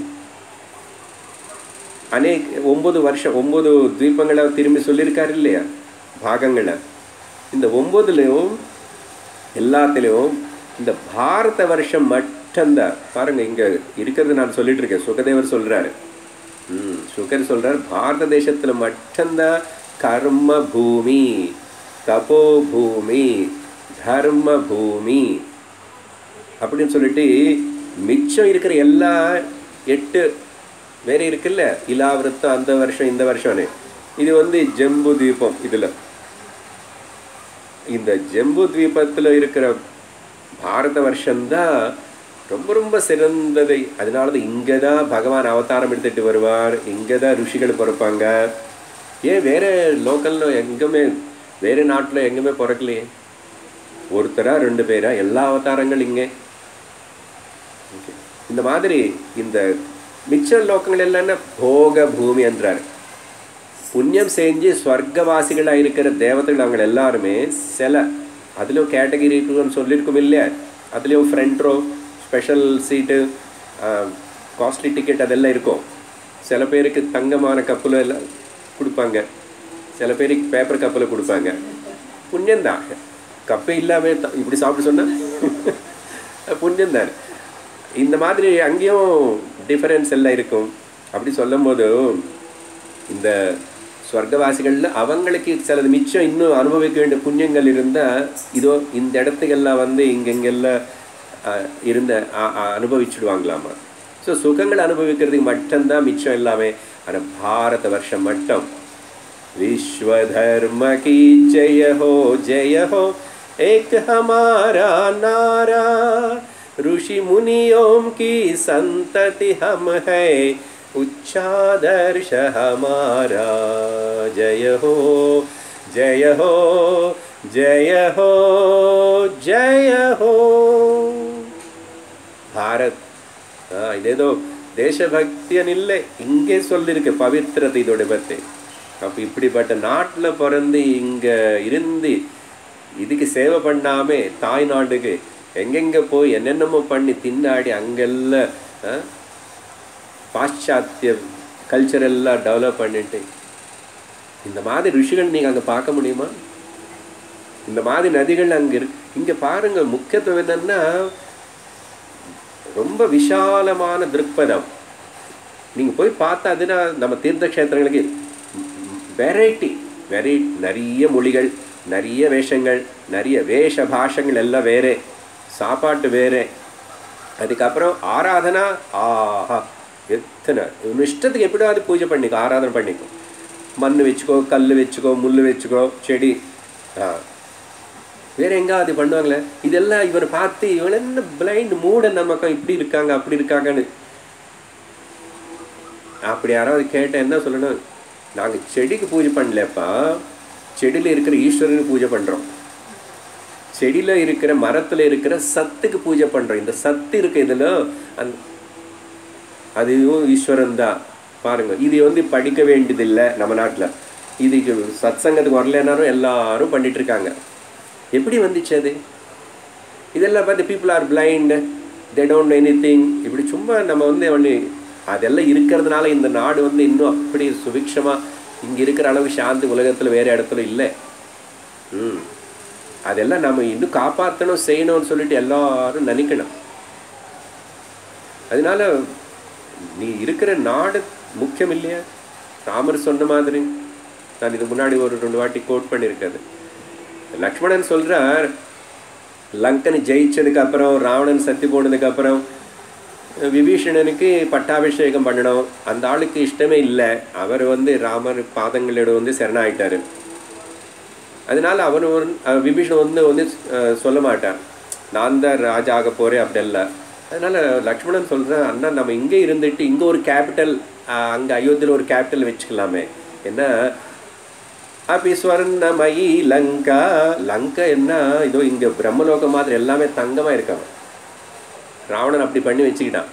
அநேக் ஒம்பது வருஷம் ஒம்பது தீபங்களை திரும்பி சொல்லியிருக்காரு இல்லையா பாகங்களை இந்த ஒம்பதுலேயும் எல்லாத்துலேயும் இந்த பாரத வருஷம் மட்டும்தான் பாருங்க இங்கே இருக்கிறது நான் சொல்லிட்டு இருக்கேன் சுகதேவர் சொல்கிறாரு ம் சுகர் சொல்றார் பாரத தேசத்துல மட்டும்தான் கர்ம பூமி தபோ பூமி தர்ம பூமி அப்படின்னு சொல்லிட்டு மிச்சம் இருக்கிற எல்லா எட்டு வேற இருக்குல்ல இலாவிரத்தம் அந்த வருஷம் இந்த வருஷம்னு இது வந்து ஜம்பு தீபம் இதுல இந்த ஜம்பு தீபத்தில் இருக்கிற பாரத வருஷம்தான் ரொம்ப ரொம்ப சிறந்ததை அதனால தான் இங்கே தான் பகவான் அவதாரம் எடுத்துட்டு வருவார் இங்கே தான் ருஷிகள் பிறப்பாங்க ஏன் வேற லோக்கலில் எங்குமே வேறு நாட்டில் எங்குமே பிறக்கலையே ஒருத்தரா ரெண்டு பேரா எல்லா அவதாரங்கள் இங்கே Okay. இந்த மாதிரி இந்த மிச்ச லோக்கங்கள் எல்லாம்னா போக பூமி என்றார் புண்ணியம் செஞ்சு ஸ்வர்க்கவாசிகளாக இருக்கிற தேவதைகள் அவங்க எல்லாருமே சில அதுலேயும் கேட்டகிரி இருக்குன்னு சொல்லியிருக்கும் இல்லையா அதுலேயும் front row special seat costly ticket அதெல்லாம் இருக்கும் சில பேருக்கு தங்கமான கப்பில் எல்லாம் கொடுப்பாங்க சில பேருக்கு பேப்பர் கப்பில் கொடுப்பாங்க புண்ணியம்தான் கப்பே இல்லாமல் இப்படி சாப்பிட்டு சொன்னால் புண்ணியம்தான் இந்த மாதிரி அங்கேயும் டிஃபரன்ஸ் எல்லாம் இருக்கும் அப்படி சொல்லும்போது இந்த ஸ்வர்க்கவாசிகளில் அவங்களுக்கு சிலது மிச்சம் இன்னும் அனுபவிக்க வேண்டிய புண்ணியங்கள் இருந்தால் இதோ இந்த இடத்துக்கெல்லாம் வந்து இங்கெங்கெல்லாம் அஹ், இருந்த அ- அ- அனுபவிச்சுடுவாங்களாமா ஸோ சுகங்கள் அனுபவிக்கிறதுக்கு மட்டும்தான் மிச்சம் எல்லாமே ஆனால் பாரத வருஷம் மட்டும் विश्वधर्म की जय हो जय हो एक हमारा नारा ऋषि मुनियों की संतति हम है उच्चादर्श हमारा जय हो जय हो जय हो जय हो பாரத் ஆ, இதேதோ தேசபக்தியன் இல்லை இங்கே சொல்லியிருக்கு பவித்திரத்தை இதோட பற்றி அப்போ இப்படிப்பட்ட நாட்டில் பிறந்து இங்கே இருந்து இதுக்கு சேவை பண்ணாமே தாய் நாட்டுக்கு எங்கெங்கே போய் என்னென்னமோ பண்ணி திண்டாடி அங்கெல்லாம் ஆ, பாশ্চাத்திய கல்ச்சர் எல்லாம் டெவலப் பண்ணிட்டு இந்த மாதிரி ருஷிகள் நீங்கள் அங்கே பார்க்க முடியுமா இந்த மாதிரி நதிகள் அங்கே இருக்கு இங்கே பாருங்க முக்கியத்துவம் என்னன்னா ரொம்ப விஷாலமான திருப்பதம் நீங்கள் போய் பார்த்தா அதுனா நம்ம தீர்த்த கஷேத்திரங்களுக்கு வெரைட்டி வெரை நிறைய மொழிகள் நிறைய வேஷங்கள் நிறைய வேஷ பாஷங்கள் எல்லாம் வேறே சாப்பாட்டு வேறே அதுக்கப்புறம் ஆராதனா ஆஹா எத்தனை உன் இஷ்டத்துக்கு எப்படியாவது பூஜை பண்ணிக்கோ ஆராதனை பண்ணிக்கோ மண் வச்சுக்கோ கல் வச்சுக்கோ முள் வச்சுக்கோ செடி ஆ வேற எங்காவது பண்ணுவாங்களே இதெல்லாம் இவனை பார்த்து இவன் என்ன பிளைண்ட் மூட நமக்கம் இப்படி இருக்காங்க அப்படி இருக்காங்கன்னு அப்படி யாராவது கேட்டால் என்ன சொல்லணும் நாங்கள் செடிக்கு பூஜை பண்ணலப்பா செடியில் இருக்கிற ஈஸ்வரனுக்கு பூஜை பண்ணுறோம் செடியில் இருக்கிற மரத்தில் இருக்கிற சத்துக்கு பூஜை பண்ணுறோம் இந்த சத்து இருக்கு இதில் அந் அதுவும் ஈஸ்வரன் தான் பாருங்க இது வந்து படிக்க வேண்டியதில்லை நம்ம நாட்டில் இதுக்கு சத் சங்கத்துக்கு வரலனாலும் எல்லாரும் பண்ணிட்டு இருக்காங்க எப்படி வந்துச்சு அது இதெல்லாம் பார்த்து people are blind they don't anything இப்படி சும்மா நம்ம வந்து ஒன்று அதெல்லாம் இருக்கிறதுனால இந்த நாடு வந்து இன்னும் அப்படி சுபிக்ஷமாக இங்கே இருக்கிற அளவு சாந்தி உலகத்தில் வேறு இடத்துல இல்லை ம் அதெல்லாம் நம்ம இன்னும் காப்பாற்றணும் செய்யணும்னு சொல்லிட்டு எல்லாரும் நினைக்கணும் அதனால நீ இருக்கிற நாடு முக்கியம் இல்லையா ராமர் சொன்ன மாதிரி நான் இது முன்னாடி ஒரு ரெண்டு வாட்டி கோட் பண்ணியிருக்கேன் லக்ஷ்மணன் சொல்றார் லங்கன் ஜெயிச்சதுக்கு அப்புறம் ராவணன் சத்தி போனதுக்கு அப்புறம் விபீஷணனுக்கு பட்டாபிஷேகம் பண்ணணும் அந்த ஆளுக்கு இஷ்டமே இல்லை அவர் வந்து ராமர் பாதங்களோட வந்து சரணாயிட்டாரு அதனால அவன் ஒரு அஹ் விபீஷணன் வந்து வந்து அஹ், சொல்ல மாட்டான் நான் தான் ராஜா ஆக போறேன் அப்படி இல்லை அதனால லக்ஷ்மணன் சொல்றேன் அண்ணா நம்ம இங்கே இருந்துட்டு இங்கே ஒரு கேபிட்டல் அங்கே அயோத்தியில் ஒரு கேபிட்டல் வச்சுக்கலாமே என்ன அப்படி ஸ்வர்ணமயி லங்கா லங்கா என்ன இதோ இங்க பிரம்மலோகம் மாதிரி எல்லாமே தங்கமா இருக்காங்க ராவணன் அப்படி பண்ணி வச்சுக்கிட்டான்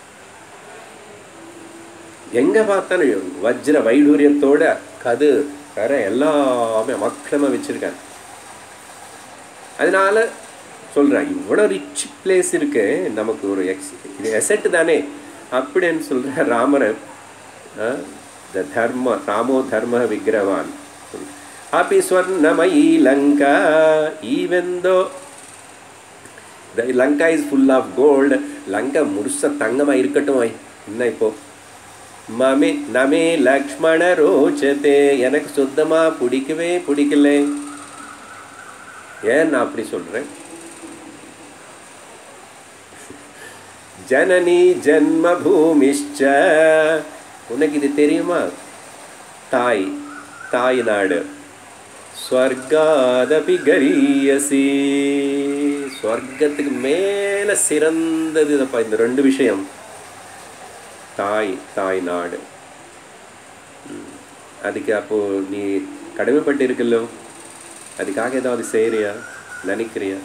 எங்க பார்த்தாலும் வஜ்ர வைடூரியத்தோட கது கரை எல்லாமே மக்களமா வச்சிருக்காங்க அதனால சொல்றேன் இவ்வளோ ரிச் பிளேஸ் இருக்கு நமக்கு ஒரு எக்ஸ் இது எசெட் தானே அப்படின்னு சொல்ற ராமரன் ஆ, த தர்ம ராமோ தர்ம விக்கிரவான் அப்படி ஸ்வர்ணமயி Lanka even though the Lanka is full of gold Lanka முழுச தங்கமாக இருக்கட்டும் ஐ என்ன இப்போ மமே நமே லக்ஷ்மண ரோச்சதே எனக்கு சுத்தமாக பிடிக்கவே பிடிக்கல ஏன் நான் அப்படி சொல்கிறேன் ஜனனி ஜன்மபூமிஷ்ச உனக்கு இது தெரியுமா தாய் தாய் நாடு ஸ்வர்காதபி கரியசி ஸ்வர்க்கத்துக்கு மேலே சிறந்தது இதப்பா இந்த ரெண்டு விஷயம் தாய் தாய் நாடு ம். அதுக்கு அப்போ நீ கடமைப்பட்டு இருக்கல்லோ அதுக்காக ஏதாவது செய்கிறியா நினைக்கிறியா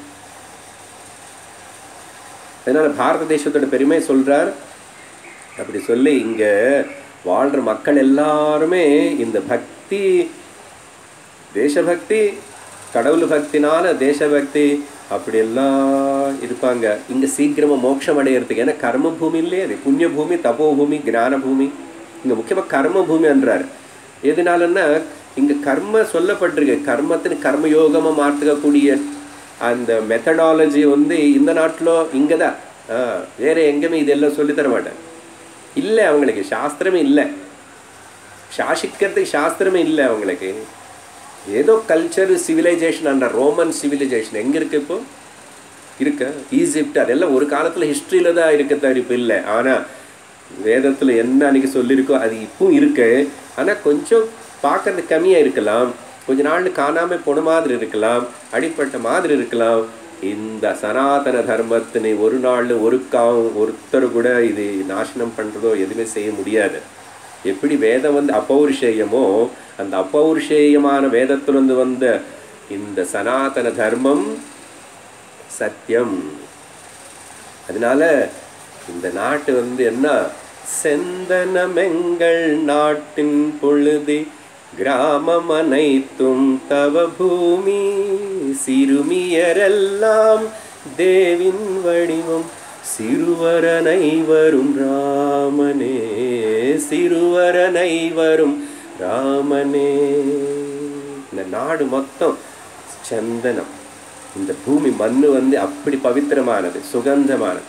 அதனால பாரத தேசத்தோட பெருமை சொல்றார் அப்படி சொல்லி இங்க வாழ்ற மக்கள் எல்லாருமே இந்த பக்தி தேசபக்தி கடவுள் பக்தினால தேசபக்தி அப்படியெல்லாம் இருப்பாங்க இங்க சீக்கிரமா மோட்சம் அடையிறதுக்கு ஏன்னா கர்ம பூமி இல்லையே அது புண்ணிய பூமி தபோ பூமி ஞான பூமி இங்க முக்கியமா கர்ம பூமி என்றார் எதனாலன்னா இங்க கர்ம சொல்லப்பட்டிருக்கு கர்மத்தின் கர்மயோகமா மாற்றுக்கக்கூடிய அந்த மெத்தடாலஜி வந்து இந்த நாட்டில் இங்கே தான் வேற எங்கேயுமே இதெல்லாம் சொல்லித் தர மாட்டேன் இல்லை அவங்களுக்கு சாஸ்திரமே இல்லை சாசிக்கிறதுக்கு சாஸ்திரமே இல்லை அவங்களுக்கு ஏதோ கல்ச்சர் சிவிலைசேஷன் அந்த ரோமன் சிவிலைசேஷன் எங்கே இருக்கு இப்போ இருக்க ஈஜிப்ட் அதெல்லாம் ஒரு காலத்தில் ஹிஸ்ட்ரியில் தான் இருக்கத்தான் இப்போ இல்லை ஆனால் வேதத்தில் என்ன அன்னைக்கு சொல்லியிருக்கோ அது இப்பவும் இருக்கு ஆனால் கொஞ்சம் பார்க்கறது கம்மியாக இருக்கலாம் கொஞ்ச நாள் காணாமல் போன மாதிரி இருக்கலாம் அடிப்பட்ட மாதிரி இருக்கலாம் இந்த சனாதன தர்மத்தினை ஒரு நாள் ஒரு கா ஒருத்தர் கூட இது நாசனம் பண்ணுறதோ எதுவுமே செய்ய முடியாது எப்படி வேதம் வந்து அப்பௌருஷேயமோ அந்த அப்பௌருஷேயமான வேதத்திலிருந்து வந்த இந்த சனாதன தர்மம் சத்தியம் அதனால இந்த நாட்டு வந்து என்ன செந்தனமெங்கள் நாட்டின் பொழுது கிராமம் அனைத்தும் தவ பூமி சிறுமியரெல்லாம் தேவின் வடிவம் சிறுவரனை வரும் ராமனே சிறுவரனை வரும் ராமனே இந்த நாடு மொத்தம் சந்தனம் இந்த பூமி மண்ணு வந்து அப்படி பவித்திரமானது சுகந்தமானது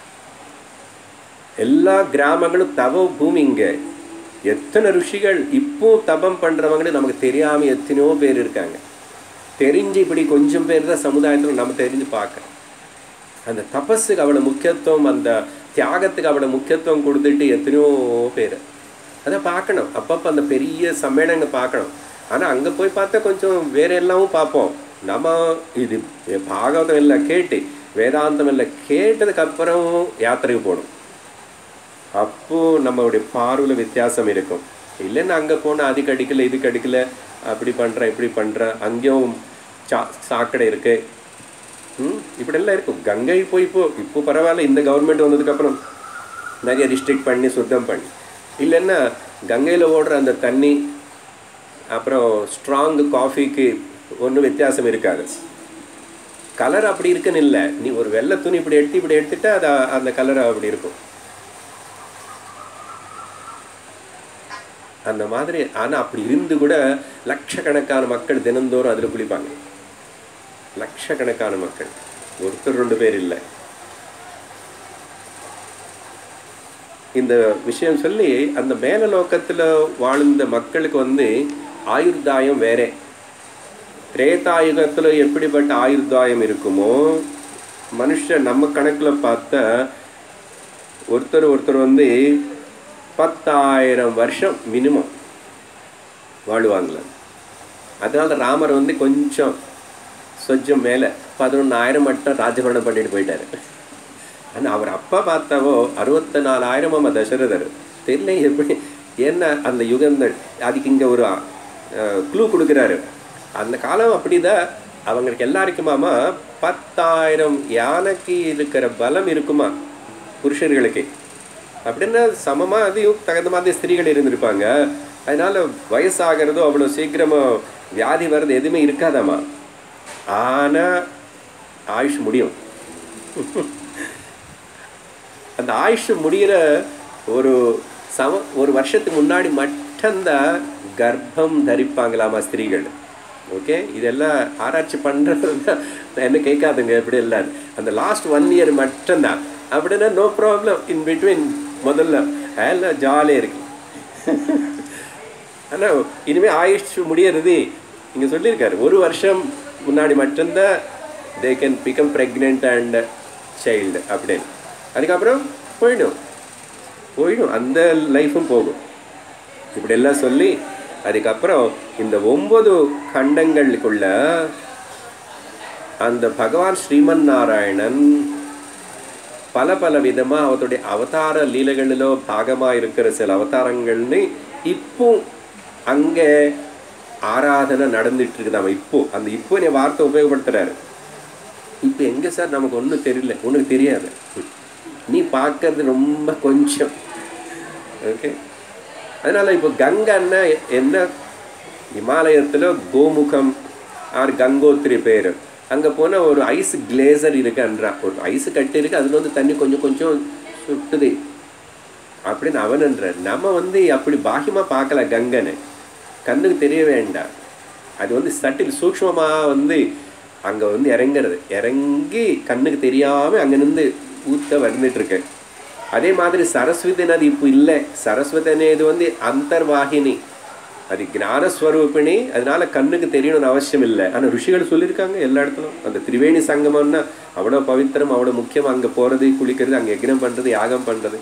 எல்லா கிராமங்களும் தவ பூமி இங்க எத்தனை ருஷிகள் இப்போ தபம் பண்றவங்கன்னு நமக்கு தெரியாம எத்தனையோ பேர் இருக்காங்க தெரிஞ்சு இப்படி கொஞ்சம் பேர் தான் சமுதாயத்தில் நம்ம தெரிஞ்சு பார்க்க அந்த தபஸுக்கு அவ்வளோ முக்கியத்துவம் அந்த தியாகத்துக்கு அவ்வளோ முக்கியத்துவம் கொடுத்துட்டு எத்தனையோ பேர் அதை பார்க்கணும் அப்பப்போ அந்த பெரிய சம்மேளனங்க பார்க்கணும் ஆனால் அங்கே போய் பார்த்தா கொஞ்சம் வேற எல்லாமும் பார்ப்போம் நம்ம இது பாகவதம் இல்லை கேட்டு வேதாந்தம் இல்லை கேட்டதுக்கு அப்புறம் யாத்திரைக்கு போகணும் அப்போ நம்மளுடைய பார்வையில் வித்தியாசம் இருக்கும் இல்லைன்னா அங்கே போனால் அது கிடைக்கல இது கிடைக்கல அப்படி பண்ணுறேன் இப்படி பண்ணுறேன் அங்கேயும் சா சாக்கடை இருக்கு ம் இப்படியெல்லாம் இருக்கும் கங்கை போய் இப்போ இப்போ பரவாயில்ல இந்த கவர்மெண்ட் வந்ததுக்கப்புறம் நிறைய ரிஸ்ட்ரிக்ட் பண்ணி சுத்தம் பண்ணி இல்லைன்னா கங்கையில் ஓடுற அந்த தண்ணி அப்புறம் ஸ்ட்ராங் காஃபிக்கு ஒன்றும் வித்தியாசம் இருக்காது கலர் அப்படி இருக்குன்னு இல்லை நீ ஒரு வெள்ளை துணி இப்படி எடுத்து இப்படி எடுத்துட்டா அது அந்த கலர் அப்படி இருக்கும் அந்த மாதிரி ஆனால் அப்படி இருந்து கூட லட்சக்கணக்கான மக்கள் தினந்தோறும் அதில் குளிப்பாங்க லட்சக்கணக்கான மக்கள் ஒருத்தர் ரெண்டு பேர் இல்லை இந்த விஷயம் சொல்லி அந்த மேலலோக்கத்தில் வாழ்ந்த மக்களுக்கு வந்து ஆயுர்தாயம் வேறே திரேதாயுகத்தில் எப்படிப்பட்ட ஆயுர்தாயம் இருக்குமோ மனுஷன் நம்ம கணக்கில் பார்த்தா ஒருத்தர் ஒருத்தர் வந்து பத்தாயிரம் வருஷம் மினிமம் வாழுவாங்கள அதனால ராமர் வந்து கொஞ்சம் சொச்சம் மேலே பதினொன்றாயிரம் மட்டும் ராஜபரணம் பண்ணிட்டு போயிட்டாரு ஆனால் அவர் அப்பா பார்த்தாவோ அறுபத்தி நாலாயிரமாம் தசரதர் தெரியல எப்படி என்ன அந்த யுகங்கள் அதுக்கு இங்கே ஒரு க்ளூ கொடுக்குறாரு அந்த காலம் அப்படிதான் அவங்களுக்கு எல்லாருக்குமாமா பத்தாயிரம் யானைக்கு இருக்கிற பலம் இருக்குமா புருஷர்களுக்கு அப்படின்னா சமமாக அதையும் தகுந்த மாதிரி ஸ்திரீகள் இருந்திருப்பாங்க அதனால வயசாகிறதோ அவ்வளோ சீக்கிரமாக வியாதி வர்றது எதுவுமே இருக்காதாம்மா ஆனால் ஆயுஷ் முடியும் அந்த ஆயுஷ் முடிகிற ஒரு சம ஒரு வருஷத்துக்கு முன்னாடி மட்டும்தான் கர்ப்பம் தரிப்பாங்களாமா ஸ்திரீகள் ஓகே இதெல்லாம் ஆராய்ச்சி பண்ணுறது என்ன கேட்காதுங்க எப்படி இல்லை அந்த லாஸ்ட் ஒன் இயர் மட்டும்தான் அப்படின்னா நோ ப்ராப்ளம் இன் பிட்வீன் முதல்ல எல்லாம் ஜாலியாக இருக்கு ஆனால் இனிமேல் ஆயுஷ் முடியறது இங்கே சொல்லியிருக்காரு ஒரு வருஷம் முன்னாடி மட்டும்தான் they can become pregnant and child அப்படின்னு அதுக்கப்புறம் போயிடும் போயிடும் அந்த லைஃப்பும் போகும் இப்படியெல்லாம் சொல்லி அதுக்கப்புறம் இந்த ஒன்பது கண்டங்களுக்குள்ள அந்த பகவான் ஸ்ரீமன் நாராயணன் பல பல விதமாக அவருடைய அவதார லீலைகளிலோ பாகமாக இருக்கிற சில அவதாரங்கள்னு இப்போ அங்கே ஆராதனை நடந்துட்டு இருக்குதாம இப்போ அந்த இப்போ நீ வார்த்தை உபயோகப்படுத்துறாரு இப்போ எங்கே சார் நமக்கு ஒன்றும் தெரியல உனக்கு தெரியாது நீ பார்க்கறது ரொம்ப கொஞ்சம் ஓகே அதனால் இப்போ கங்கைன்னா என்ன இமாலயத்தில் கோமுகம் ஆர் கங்கோத்திரி பேர் அங்கே போனால் ஒரு ஐஸ் கிளேசர் இருக்குன்றா ஒரு ஐஸ் கட்டி இருக்கு அதில் வந்து தண்ணி கொஞ்சம் கொஞ்சம் சுட்டுது அப்படின்னு அவன்ன்றார் நம்ம வந்து அப்படி பாக்கியமாக பார்க்கல கங்கனை கண்ணுக்கு தெரிய வேண்டாம் அது வந்து சட்டில் சூக்ஷ்மமாக வந்து அங்கே வந்து இறங்குறது இறங்கி கண்ணுக்கு தெரியாமல் அங்கேருந்து ஊத்த வந்துட்டு இருக்கு அதே மாதிரி சரஸ்வதி நதி இப்போ இல்லை சரஸ்வதி நதி வந்து அந்தர்வாகினி அது ஞானஸ்வரூபிணி அதனால கண்ணுக்கு தெரியணும்னு அவசியம் இல்லை ஆனால் ருஷிகள் சொல்லியிருக்காங்க எல்லா இடத்துலும் அந்த திரிவேணி சங்கமம்னா அவ்வளோ பவித்திரம் அவ்வளோ முக்கியம் அங்கே போகிறது குளிக்கிறது அங்கே யக்னம் பண்ணுறது யாகம் பண்ணுறது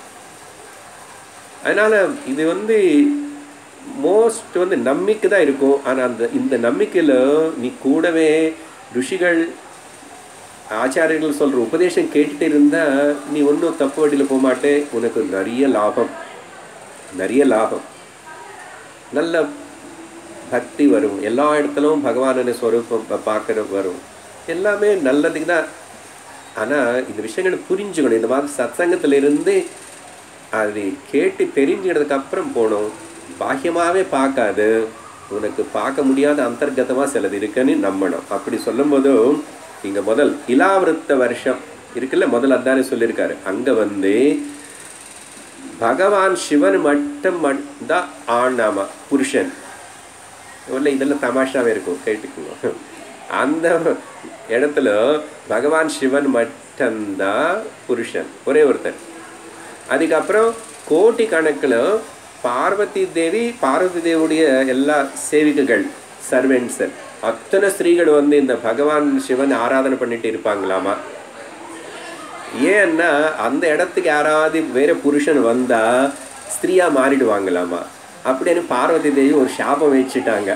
அதனால இது வந்து மோஸ்ட் வந்து நம்பிக்கை தான் இருக்கும் ஆனால் அந்த இந்த நம்பிக்கையில் நீ கூடவே ருஷிகள் ஆச்சாரியர்கள் சொல்கிற உபதேசம் கேட்டுட்டு இருந்தால் நீ ஒன்றும் தப்பு வழியில் போக மாட்டே உனக்கு நிறைய லாபம் நிறைய லாபம் நல்ல பக்தி வரும் எல்லா இடத்துலும் பகவானனை ஸ்வரூபம் பார்க்குற வரும் எல்லாமே நல்லதுக்கு தான் ஆனால் இந்த விஷயங்களை புரிஞ்சுக்கணும் இந்த மாதிரி சத்சங்கத்தில் இருந்து அது கேட்டு தெரிஞ்சுக்கிறதுக்கு அப்புறம் போகணும் பாக்கியமாகவே பார்க்காது உனக்கு பார்க்க முடியாத அந்தர்கதமாக சிலது இருக்குன்னு நம்பணும் அப்படி சொல்லும்போது இங்கே முதல் இலாவிருத்த வருஷம் இருக்குல்ல முதல் அதானே சொல்லியிருக்காரு அங்கே வந்து பகவான் சிவன் மட்டும் தான் ஆணாமா புருஷன் இல்லை இதெல்லாம் தமாஷாவே இருக்கும் கேட்டுக்கோங்க அந்த இடத்துல பகவான் சிவன் மட்டும்தான் புருஷன் ஒரே ஒருத்தர் அதுக்கப்புறம் கோட்டி கணக்கில் பார்வதி தேவி பார்வதி தேவியுடைய எல்லா சேவிகைகள் சர்வெண்ட்ஸ் அத்தனை ஸ்திரீகள் வந்து இந்த பகவான் சிவன் ஆராதனை பண்ணிட்டு இருப்பாங்களாமா ஏன்னா அந்த இடத்துக்கு யாராவது வேற புருஷன் வந்தா ஸ்திரீயா மாறிடுவாங்களாமா அப்படின்னு பார்வதி தேவி ஒரு சாபம் வச்சுட்டாங்க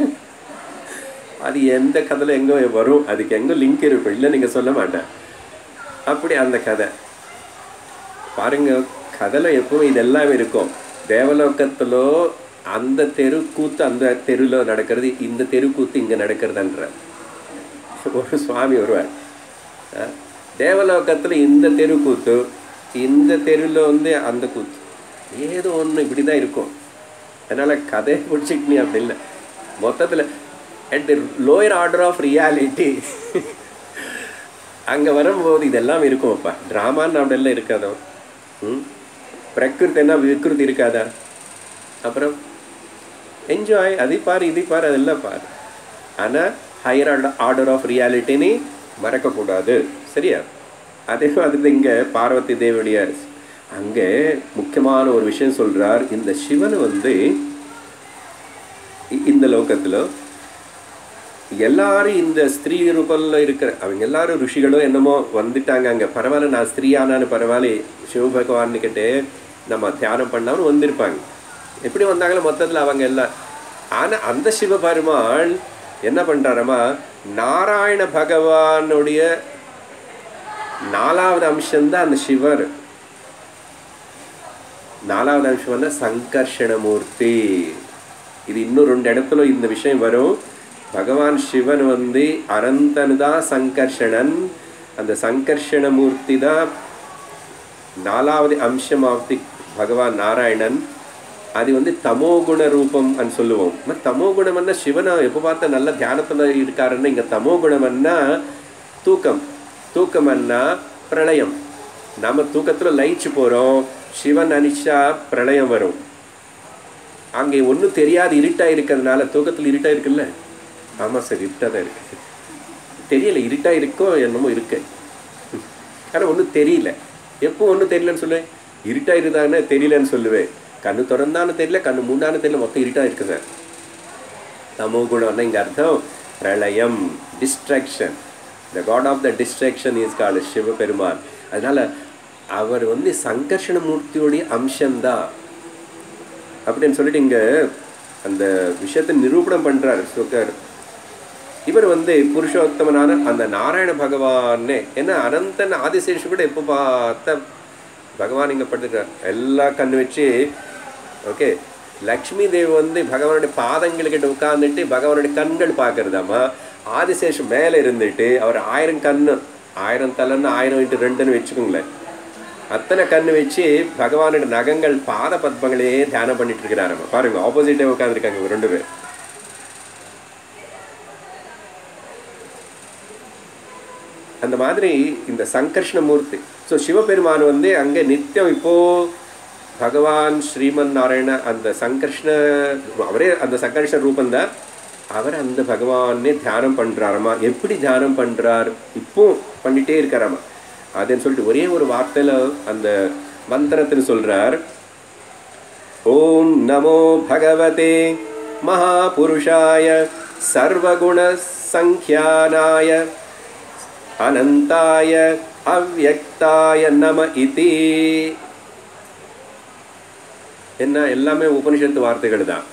அது எந்த கதையில் எங்கோ வரும் அதுக்கு எங்கோ லிங்க் இருக்கும் இல்லை நீங்கள் சொல்ல மாட்டேன் அப்படி அந்த கதை பாருங்க கதையில் எப்பவும் இதெல்லாம் இருக்கும் தேவலோகத்திலோ அந்த தெருக்கூத்து அந்த தெருவில் நடக்கிறது இந்த தெருக்கூத்து இங்கே நடக்கிறதுன்ற ஒரு சுவாமி வருவார் தேவலோகத்தில் இந்த தெருக்கூத்து இந்த தெருவில் வந்து அந்த கூத்து ஏதோ ஒன்று இப்படி தான் இருக்கும் அதனால் கதையை பிடிச்சிட்டு நீ அப்படி இல்லை மொத்தத்தில் at the lower order of reality அங்கே வரும்போது இதெல்லாம் இருக்கும்ப்பா ட்ராமான்னு அப்படியெல்லாம் இருக்காதோ ம் பிரகிருத்தினா விக்ருதி இருக்காதா அப்புறம் என்ஜாய் அதை பாரு இதை பாரு அதெல்லாம் பாரு ஆனால் ஹையர் ஆர்டர் ஆஃப் ரியாலிட்டின்னு மறக்கக்கூடாது சரியா அதே மாதிரி இங்கே பார்வதி தேவனுடைய அங்கே முக்கியமான ஒரு விஷயம் சொல்கிறார் இந்த சிவன் வந்து இந்த லோகத்தில் எல்லாரும் இந்த ஸ்திரீ ரூபத்தில் இருக்கிற அவங்க எல்லாரும் ருஷிகளோ என்னமோ வந்துட்டாங்க அங்கே பரவாயில்ல நான் ஸ்திரீயானான்னு பரவாயில்ல சிவபகவான்கிட்டே நம்ம தியானம் பண்ணாமல் வந்திருப்பாங்க எப்படி வந்தாங்களோ மொத்தத்தில் அவங்க எல்லாம் ஆனால் அந்த சிவபெருமான் என்ன பண்ணுறாரம்மா நாராயண பகவானுடைய நாலாவது அம்சம்தான் அந்த சிவர் நாலாவது அம்சம் வந்து சங்கர்ஷணமூர்த்தி இது இன்னும் ரெண்டு இடத்துல இந்த விஷயம் வரும் பகவான் சிவன் வந்து அனந்தனு தான் சங்கர்ஷணன் அந்த சங்கர்ஷணமூர்த்தி தான் நாலாவது அம்சம் ஆஃப் தி பகவான் நாராயணன் அது வந்து தமோகுண ரூபம் அன்னு சொல்லுவோம் ஆனால் தமோகுணம்னா சிவனை எப்போ பார்த்தா நல்ல தியானத்தில் இருக்காருன்னா இங்கே தமோகுணம்னா தூக்கம் தூக்கம்னா பிரளயம் நம்ம தூக்கத்தில் லயிச்சு போகிறோம் சிவன் அனிச்சா பிரளயம் வரும் அங்கே ஒன்றும் தெரியாது இருட்டாக இருக்கிறதுனால தூக்கத்தில் இருட்டாக இருக்குல்ல ஆமாம் சார் இருட்டாக தான் இருக்கு தெரியல இருட்டாக இருக்கோ என்னமோ இருக்கு ஆனால் ஒன்றும் தெரியல எப்போ ஒன்றும் தெரியலன்னு சொல்லுவேன் இருட்டாக இருந்தாங்கன்னா தெரியலன்னு சொல்லுவேன் கண்ணு திறந்தான்னு தெரியல கண்ணு மூண்டான்னு தெரியல மொத்தம் இருட்டாக இருக்குது சார் தமோ குணம்னா இங்கே அர்த்தம் பிரளயம் destruction the god of the destruction is call Sivaperuman அதனால அவர் வந்து சங்கர்ஷண மூர்த்தியோடைய அம்சம்தான் அப்படின்னு சொல்லிட்டு இங்கே அந்த விஷயத்தை நிரூபணம் பண்ணுறாரு சுகர் இவர் வந்து புருஷோத்தமனான அந்த நாராயண பகவானே ஏன்னா அனந்தன் ஆதிசேஷன் கூட எப்போ பார்த்த பகவான் இங்கே படுத்துக்கிறார் எல்லா கண்ணு வச்சு ஓகே லக்ஷ்மி தேவி வந்து பகவானுடைய பாதங்கள்கிட்ட உட்கார்ந்துட்டு பகவானுடைய கண்கள் பார்க்கறதாமா ஆதிசேஷன் மேலே இருந்துட்டு அவர் ஆயிரம் கண்ணு ஆயிரம் தலைன்னு ஆயிரம் இன்ட்டு ரெண்டுன்னு வச்சுக்கோங்களேன் அத்தனை கண்ணு வச்சு பகவானோட நகங்கள் பாத பத்மங்களே தியானம் பண்ணிட்டு இருக்கிறாரு பாருங்க ஆப்போசிட்டே உட்காந்துருக்காங்க இவங்க ரெண்டு பேர் அந்த மாதிரி இந்த சங்கர்ஷ்ண மூர்த்தி ஸோ சிவபெருமான் வந்து அங்கே நித்தியம் இப்போ பகவான் ஸ்ரீமன் நாராயண அந்த சங்கர்ஷ்ண அவரே அந்த சங்கர்ஷ்ண ரூபந்தான் அவர் அந்த பகவானே தியானம் பண்ணுறாராமா எப்படி தியானம் பண்ணுறார் இப்போ பண்ணிட்டே இருக்காராமா அதுன்னு சொல்லிட்டு ஒரே ஒரு வார்த்தையில் அந்த மந்திரத்தில் சொல்கிறார் ஓம் நமோ பகவதே மகாபுருஷாய சர்வகுண சங்கியானாய அனந்தாய அவ்யக்தாய நம இதி என்ன எல்லாமே உபனிஷத்து வார்த்தைகள் தான்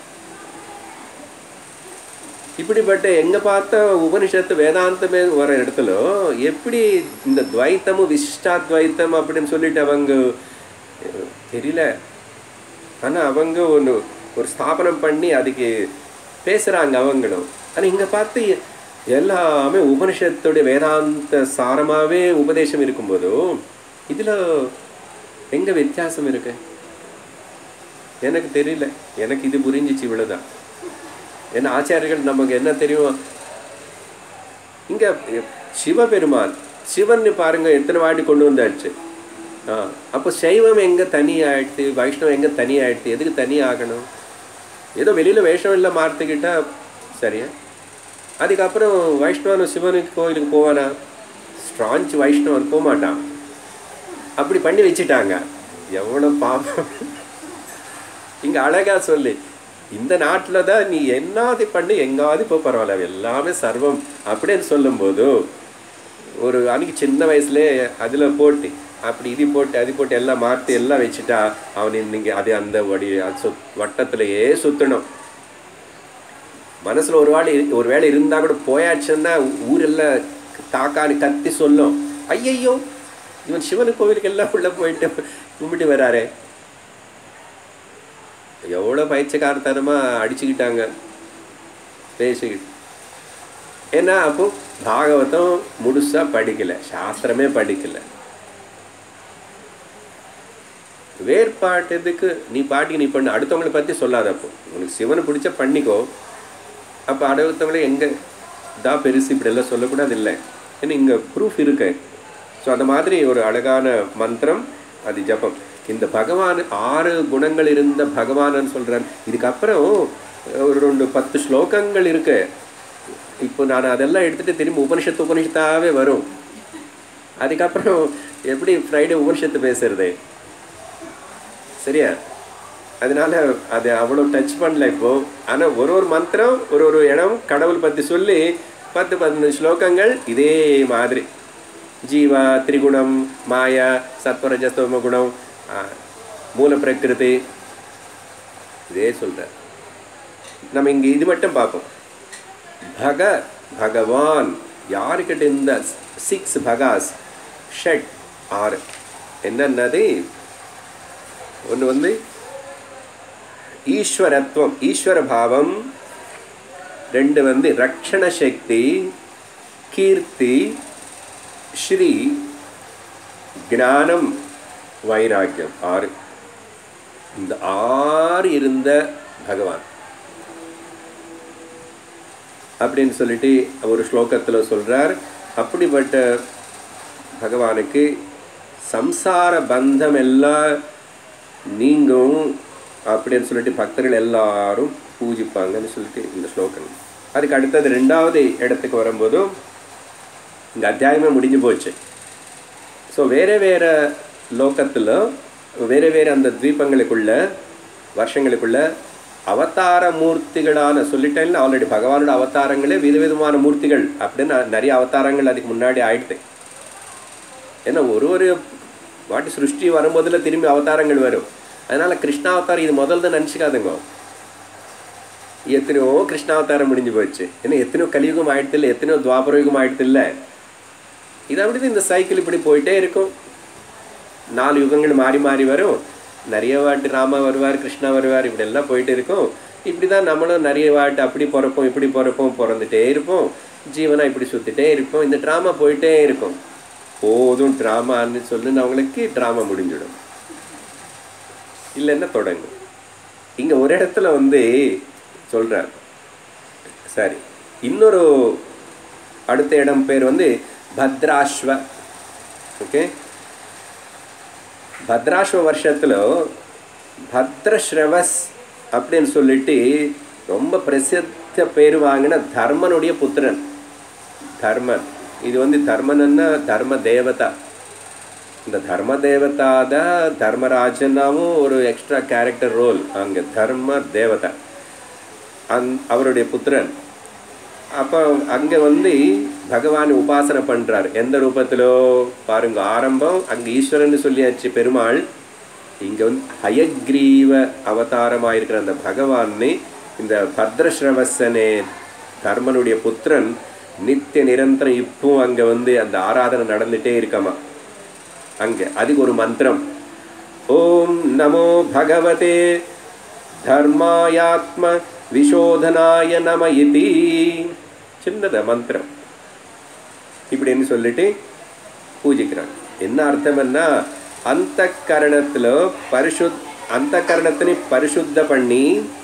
இப்படிப்பட்ட எங்க பார்த்த உபனிஷத்து வேதாந்தமே வர இடத்துல எப்படி இந்த துவைத்தமும் விசிஷ்டாத்வைத்தம் அப்படின்னு சொல்லிட்டு அவங்க அஹ், தெரியல ஆனா அவங்க ஒன்று ஒரு ஸ்தாபனம் பண்ணி அதுக்கு பேசுறாங்க அவங்களும் ஆனா இங்க பார்த்து எல்லாமே உபனிஷத்துடைய வேதாந்த சாரமாவே உபதேசம் இருக்கும்போது இதுல எங்க வித்தியாசம் இருக்கு எனக்கு தெரியல எனக்கு இது புரிஞ்சிச்சு இவ்வளவுதான் ஏன்னா ஆச்சாரியர்கள் நமக்கு என்ன தெரியும் இங்க சிவபெருமான் சிவன் பாருங்க எத்தனை வாட்டி கொண்டு வந்தாச்சு ஆ அப்போ சைவம் எங்க தனி ஆயிடுத்து வைஷ்ணவம் எங்க தனி ஆயிடுத்து எதுக்கு தனி ஆகணும் ஏதோ வெளியில வைஷ்ணவம் எல்லாம் மாற்றிக்கிட்டா சரியா அதுக்கப்புறம் வைஷ்ணவன் சிவனுக்கு கோயிலுக்கு போவானா ஸ்ட்ராஞ்ச் வைஷ்ணவன் போக மாட்டான் அப்படி பண்ணி வச்சுட்டாங்க எவ்வளோ பாவம் இங்க அழகா சொல்லி இந்த நாட்டில் தான் நீ என்னாவது பண்ணி எங்காவது இப்போ பரவாயில்ல எல்லாமே சர்வம் அப்படின்னு சொல்லும்போது ஒரு அன்னைக்கு சின்ன வயசுலே அதில் போட்டு அப்படி இது போட்டு அது போட்டு எல்லாம் மாற்றி எல்லாம் வச்சுட்டா அவன் இன்னைக்கு அது அந்த வடி அது சுத் வட்டத்திலேயே சுற்றணும் மனசுல ஒரு வேளை ஒரு வேளை இருந்தா கூட போயாச்சுன்னா ஊரெல்லாம் தாக்கான்னு கத்தி சொல்லும் ஐயையோ இவன் சிவன் கோவிலுக்கு எல்லாம் உள்ள போயிட்டு கும்பிட்டு வராரே எவ்வளோ பயிற்சிக்காரத்தனமாக அடிச்சுக்கிட்டாங்க பேசிக்கிட்டு ஏன்னா அப்போ பாகவதம் முழுசா படிக்கல சாஸ்திரமே படிக்கல வேறுபாட்டதுக்கு நீ பாட்டிக்கு நீ பண்ணு அடுத்தவங்களை பற்றி சொல்லாத அப்போ உனக்கு சிவனை பிடிச்ச பண்ணிக்கோ அப்போ அடுத்தவங்களே எங்கே தான் பெருசு இப்படி எல்லாம் சொல்லக்கூடாது இல்லை ஏன்னா இங்கே ப்ரூஃப் இருக்கு ஸோ அந்த மாதிரி ஒரு அழகான மந்திரம் அது ஜபம் இந்த பகவான் ஆறு குணங்கள் இருந்த பகவான்னு சொல்கிறார் இதுக்கப்புறம் ஒரு ரெண்டு பத்து ஸ்லோகங்கள் இருக்கு இப்போ நான் அதெல்லாம் எடுத்துட்டு திரும்பி உபனிஷத்து உபனிஷத்தாவே வரும் அதுக்கப்புறம் எப்படி ஃப்ரைடே உபனிஷத்து பேசுறது சரியா அதனால அது அவ்வளோ டச் பண்ணல இப்போ ஆனால் ஒரு ஒரு மந்திரம் ஒரு ஒரு இடம் கடவுள் பற்றி சொல்லி பத்து பதினஞ்சு ஸ்லோகங்கள் இதே மாதிரி ஜீவா திரிகுணம் மாயா சத்வரஜஸ்தோம குணம் ஆ, மூல பிரகிருதி இதே சொல்கிறார் நம்ம இங்கே இது மட்டும் பார்ப்போம் பக பகவான் யாருக்கிட்ட இந்த சிக்ஸ் பகாஸ் ஷட் ஆறு என்னன்னது ஒன்று வந்து ஈஸ்வரத்துவம் ஈஸ்வர பாவம் ரெண்டு வந்து ரக்ஷண சக்தி கீர்த்தி ஸ்ரீ ஞானம் வைராக்கியம் ஆறு இந்த ஆறு இருந்த பகவான் அப்படின்னு சொல்லிட்டு ஒரு ஸ்லோகத்தில் சொல்றார் அப்படிப்பட்ட பகவானுக்கு சம்சார பந்தம் எல்லாம் நீங்கும் அப்படின்னு சொல்லிட்டு பக்தர்கள் எல்லாரும் பூஜிப்பாங்கன்னு சொல்லிட்டு இந்த ஸ்லோகம் அதுக்கு அடுத்தது ரெண்டாவது இடத்துக்கு வரும்போது இந்த அத்தியாயமே முடிஞ்சு போச்சு ஸோ வேற வேற லோகத்தில் வேற வேற அந்த தீபங்களுக்குள்ள வருஷங்களுக்குள்ள அவதார மூர்த்திகளான சொல்லிட்டேன்ல ஆல்ரெடி பகவானோட அவதாரங்களே விதவிதமான மூர்த்திகள் அப்படின்னு நிறைய அவதாரங்கள் அதுக்கு முன்னாடி ஆயிடுது ஏன்னா ஒரு ஒரு வாட்டி சிருஷ்டி வரும்போதில் திரும்பி அவதாரங்கள் வரும் அதனால கிருஷ்ணாவதாரம் இது முதல் தான் நினச்சிக்காதுங்க எத்தனையோ கிருஷ்ணாவதாரம் முடிஞ்சு போச்சு ஏன்னா எத்தனையோ கலியுகம் ஆயிடுது இல்லை எத்தனையோ துவாபரயுகம் ஆயிடுது இல்லை இது அப்படி இந்த சைக்கிள் இப்படி போயிட்டே இருக்கும் நாலு யுகங்கள் மாறி மாறி வரும் நிறைய வாட்டி ராமா வருவார் கிருஷ்ணா வருவார் இப்படி எல்லாம் போயிட்டு இருக்கும் இப்படி தான் நம்மளும் நிறைய வாட்டி அப்படி பிறப்போம் இப்படி பிறப்போம் பிறந்துட்டே இருப்போம் ஜீவனா இப்படி சுற்றிட்டே இருப்போம் இந்த ட்ராமா போயிட்டே இருக்கும் போதும் ட்ராமான்னு சொல்லுனவங்களுக்கு ட்ராமா முடிஞ்சிடும் இல்லைன்னா தொடங்கும் இங்கே ஒரு இடத்துல வந்து சொல்கிறார் சரி இன்னொரு அடுத்த இடம் பேர் வந்து பத்ராஸ்வ ஓகே భద్రాశ్వ వర్షత్తులో భద్రశ్రవஸ் அப்படின்னு சொல்லிட்டு ரொம்ப பிரசித்த பேர் வாங்கின தர்மனுடைய புத்திரன் தர்மன் இது வந்து தர்மனன்னா தர்ம தேவதா இந்த தர்ம தேவதா தான் தர்மராஜனாவும் ஒரு எக்ஸ்ட்ரா கேரக்டர் ரோல் அங்கே தர்ம தேவதா அந் அவருடைய புத்திரன் அப்போ அங்கே வந்து பகவான் உபாசனை பண்ணுறார் எந்த ரூபத்திலோ பாருங்க ஆரம்பம் அங்கே ஈஸ்வரன் சொல்லியாச்சு பெருமாள் இங்கே வந்து ஹயக்ரீவ அவதாரமாக இருக்கிற அந்த பகவானை இந்த பத்ரஸ்ரவசனே தர்மனுடைய புத்திரன் நித்திய நிரந்தரம் இப்பவும் அங்கே வந்து அந்த ஆராதனை நடந்துகிட்டே இருக்காமா அங்கே அதுக்கு ஒரு மந்திரம் ஓம் நமோ பகவதே தர்மாயாத்ம விஷோதனாய நம இதி சின்னத மந்திரம் இப்படின்னு சொல்லிட்டு பூஜிக்கிறாங்க என்ன அர்த்தம்னா அந்த கரணத்தில் பரிசுத் அந்த கரணத்தினை பரிசுத்த பண்ணி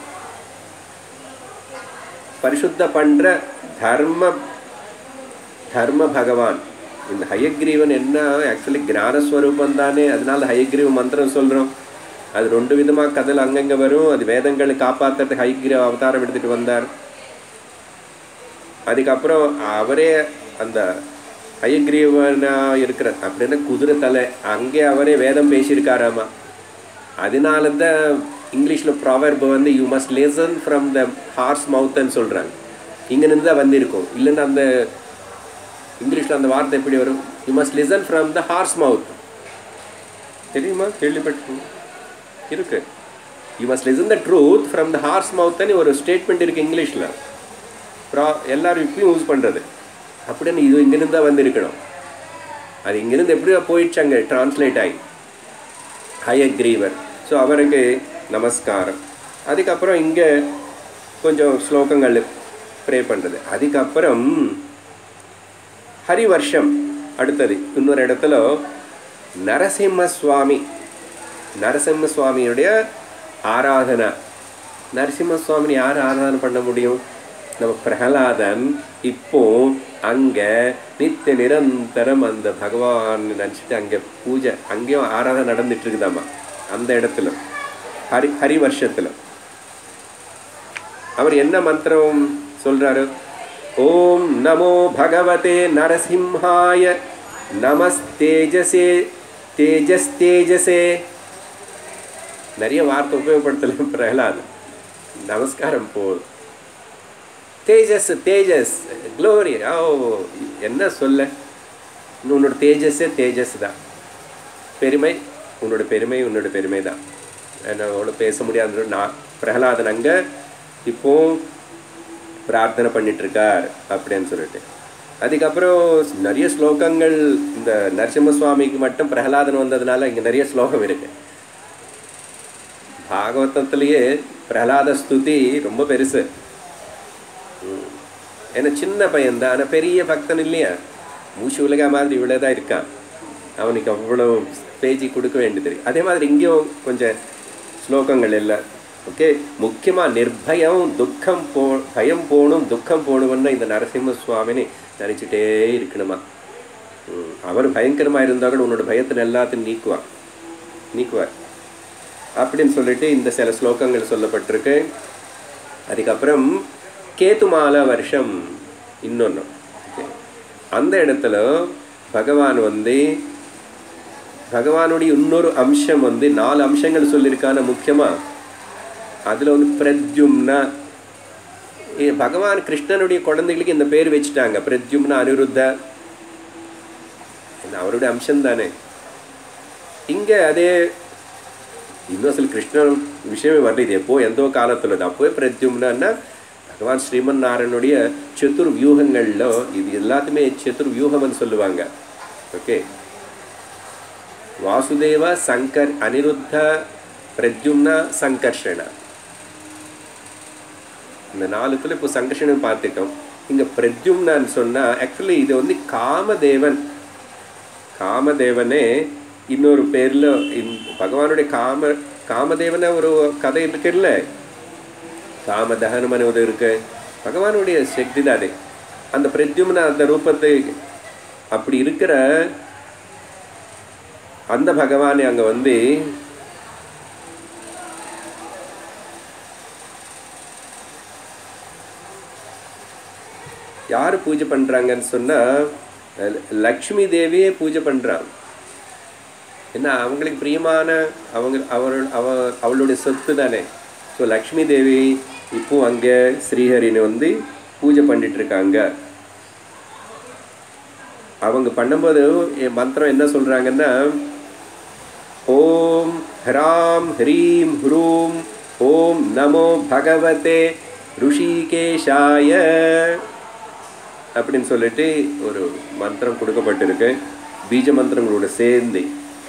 பரிசுத்த பண்ற தர்ம தர்ம பகவான் இந்த ஹயக்ரீவன் என்ன ஆக்சுவலி ஞானஸ்வரூபம் தானே அதனால ஹயக்ரீவ மந்திரம் சொல்கிறோம் அது ரெண்டு விதமாக கதையில் அங்கங்கே வரும் அது வேதங்களை காப்பாற்றுறதுக்கு ஹைகிர அவதாரம் எடுத்துகிட்டு வந்தார் அதுக்கப்புறம் அவரே அந்த ஹயக்ரீவனா இருக்கிற அப்படின்னா குதிரை தலை அங்கே அவரே வேதம் பேசியிருக்காராமா அதனால தான் இங்கிலீஷில் ப்ராவர்பு வந்து you must listen from the horse மவுத்துன்னு சொல்கிறாங்க இங்கேருந்து தான் வந்திருக்கும் இல்லைன்னா அந்த இங்கிலீஷில் அந்த வார்த்தை எப்படி வரும் you must listen from the horse mouth தெரியுமா கேள்விப்பட்டு இருக்கு you must listen the truth from the horse மவுத்னு ஒரு ஸ்டேட்மெண்ட் இருக்குது இங்கிலீஷில் ப்ரா எல்லாரும் இப்பயும் யூஸ் பண்ணுறது அப்படின்னு இது இங்கேருந்து தான் வந்திருக்கணும் அது இங்கேருந்து எப்படியோ போயிடுச்சு அங்கே டிரான்ஸ்லேட் ஆகி ஹயக்ரீவர் ஸோ அவருக்கு நமஸ்காரம் அதுக்கப்புறம் இங்கே கொஞ்சம் ஸ்லோகங்கள் ப்ரே பண்ணுறது அதுக்கப்புறம் ஹரிவர்ஷம் அடுத்தது இன்னொரு இடத்துல நரசிம்ம சுவாமி நரசிம்ம சுவாமியுடைய ஆராதனை நரசிம்ம சுவாமிని யார் ஆராதனை பண்ண முடியும் நம்ம பிரகலாதன் இப்போ அங்கே நித்திய நிரந்தரம் அந்த பகவான் நினச்சிட்டு அங்கே பூஜை அங்கேயும் ஆராதனை நடந்துட்டு இருக்குதாம்மா அந்த இடத்துல ஹரி ஹரி வருஷத்தில் அவர் என்ன மந்திரம் சொல்றாரு ஓம் நமோ பகவதே நரசிம்ஹாய நமஸ்தேஜசே தேஜஸ் தேஜசே நிறைய வார்த்தை உபயோகப்படுத்தல பிரகலாத் நமஸ்காரம் போதும் தேஜஸ் தேஜஸ் க்ளோரி ஓ என்ன சொல்ல உன்னோட தேஜஸே தேஜஸ் தான் பெருமை உன்னோட பெருமை உன்னோட பெருமை தான் என்னோட பேச முடியாத நான் பிரகலாதன் அங்கே இப்போ பிரார்த்தனை பண்ணிட்டு இருக்கார் அப்படின்னு சொல்லிட்டு அதுக்கப்புறம் நிறைய ஸ்லோகங்கள் இந்த நரசிம்ம சுவாமிக்கு மட்டும் பிரகலாதன் வந்ததுனால இங்கே நிறைய ஸ்லோகம் இருக்கு பாகவதத்திலேயே பிரகலாத ஸ்துதி ரொம்ப பெருசு ம். ஏன்னா சின்ன பையன் தான் ஆனால் பெரிய பக்தன் இல்லையா மூச்சு உலகா மாதிரி இவ்வளோ தான் இருக்கான் அவனுக்கு அவ்வளோ பேஜி கொடுக்க வேண்டியது அதே மாதிரி இங்கேயும் கொஞ்சம் ஸ்லோகங்கள் எல்லாம் ஓகே முக்கியமாக நிர்பயம் துக்கம் போ பயம் போகணும் துக்கம் போகணும்னு இந்த நரசிம்ம சுவாமினி நினச்சிட்டே இருக்கணுமா ம், அவர் பயங்கரமாக இருந்தால் கூட உன்னோட பயத்தை எல்லாத்தையும் நீக்குவார் நீக்குவார் அப்படின்னு சொல்லிட்டு இந்த சில ஸ்லோகங்கள் சொல்லப்பட்டிருக்கு அதுக்கப்புறம் கேதுமால வருஷம் இன்னொன்று அந்த இடத்துல பகவான் வந்து பகவானுடைய இன்னொரு அம்சம் வந்து நாலு அம்சங்கள் சொல்லியிருக்கான முக்கியமாக அதில் வந்து பிரத்யும்னா இ- பகவான் கிருஷ்ணனுடைய குழந்தைகளுக்கு இந்த பேர் வச்சுட்டாங்க பிரத்யும்னா அனிருத்த இது அவருடைய அம்சம் தானே இங்கே அதே இன்னும் அசல் கிருஷ்ணன் விஷயமே வரல இது எப்போ எந்தோ காலத்தில் அது அப்போவே பிரத்யும்னா பகவான் ஸ்ரீமன் நாராயணுடைய சதுர் வியூகங்களில் இது எல்லாத்தையுமே சதுர் வியூகம்னு சொல்லுவாங்க ஓகே வாசுதேவ சங்கர் அனிருத்த பிரத்யும்னா சங்கர்ஷண இந்த நாலுத்துல இப்போ சங்கர்ஷணம் பார்த்துட்டோம் இங்க பிரத்யும்னான்னு சொன்னா ஆக்சுவலி இது வந்து காமதேவன் காமதேவனே இன்னொரு பேர்ல இந்த பகவானுடைய காம காமதேவன ஒரு கதை இருக்குல்ல காமதகனம் ஒரு இருக்கு பகவானுடைய சக்தி தான் அது அந்த பிரத்யும்ன அந்த ரூபத்தை அப்படி இருக்கிற அந்த பகவானை அங்க வந்து யார் பூஜை பண்றாங்கன்னு சொன்னா அஹ், லக்ஷ்மி தேவியே பூஜை பண்றாங்க என்ன அவங்களுக்கு பிரியமான அவங்க அவர் அவ அவளுடைய சொத்து தானே ஸோ லக்ஷ்மி தேவி இப்போ அங்கே ஸ்ரீஹரினை வந்து பூஜை பண்ணிட்டு இருக்காங்க அவங்க பண்ணும்போது என் மந்திரம் என்ன சொல்றாங்கன்னா ஓம் ஹ்ராம் ஹ்ரீம் ஹ்ரூம் ஓம் நமோ பகவதே ருஷிகேஷாய அப்படின்னு சொல்லிட்டு ஒரு மந்திரம் கொடுக்கப்பட்டிருக்கு பீஜ மந்திரங்களோட சேர்ந்து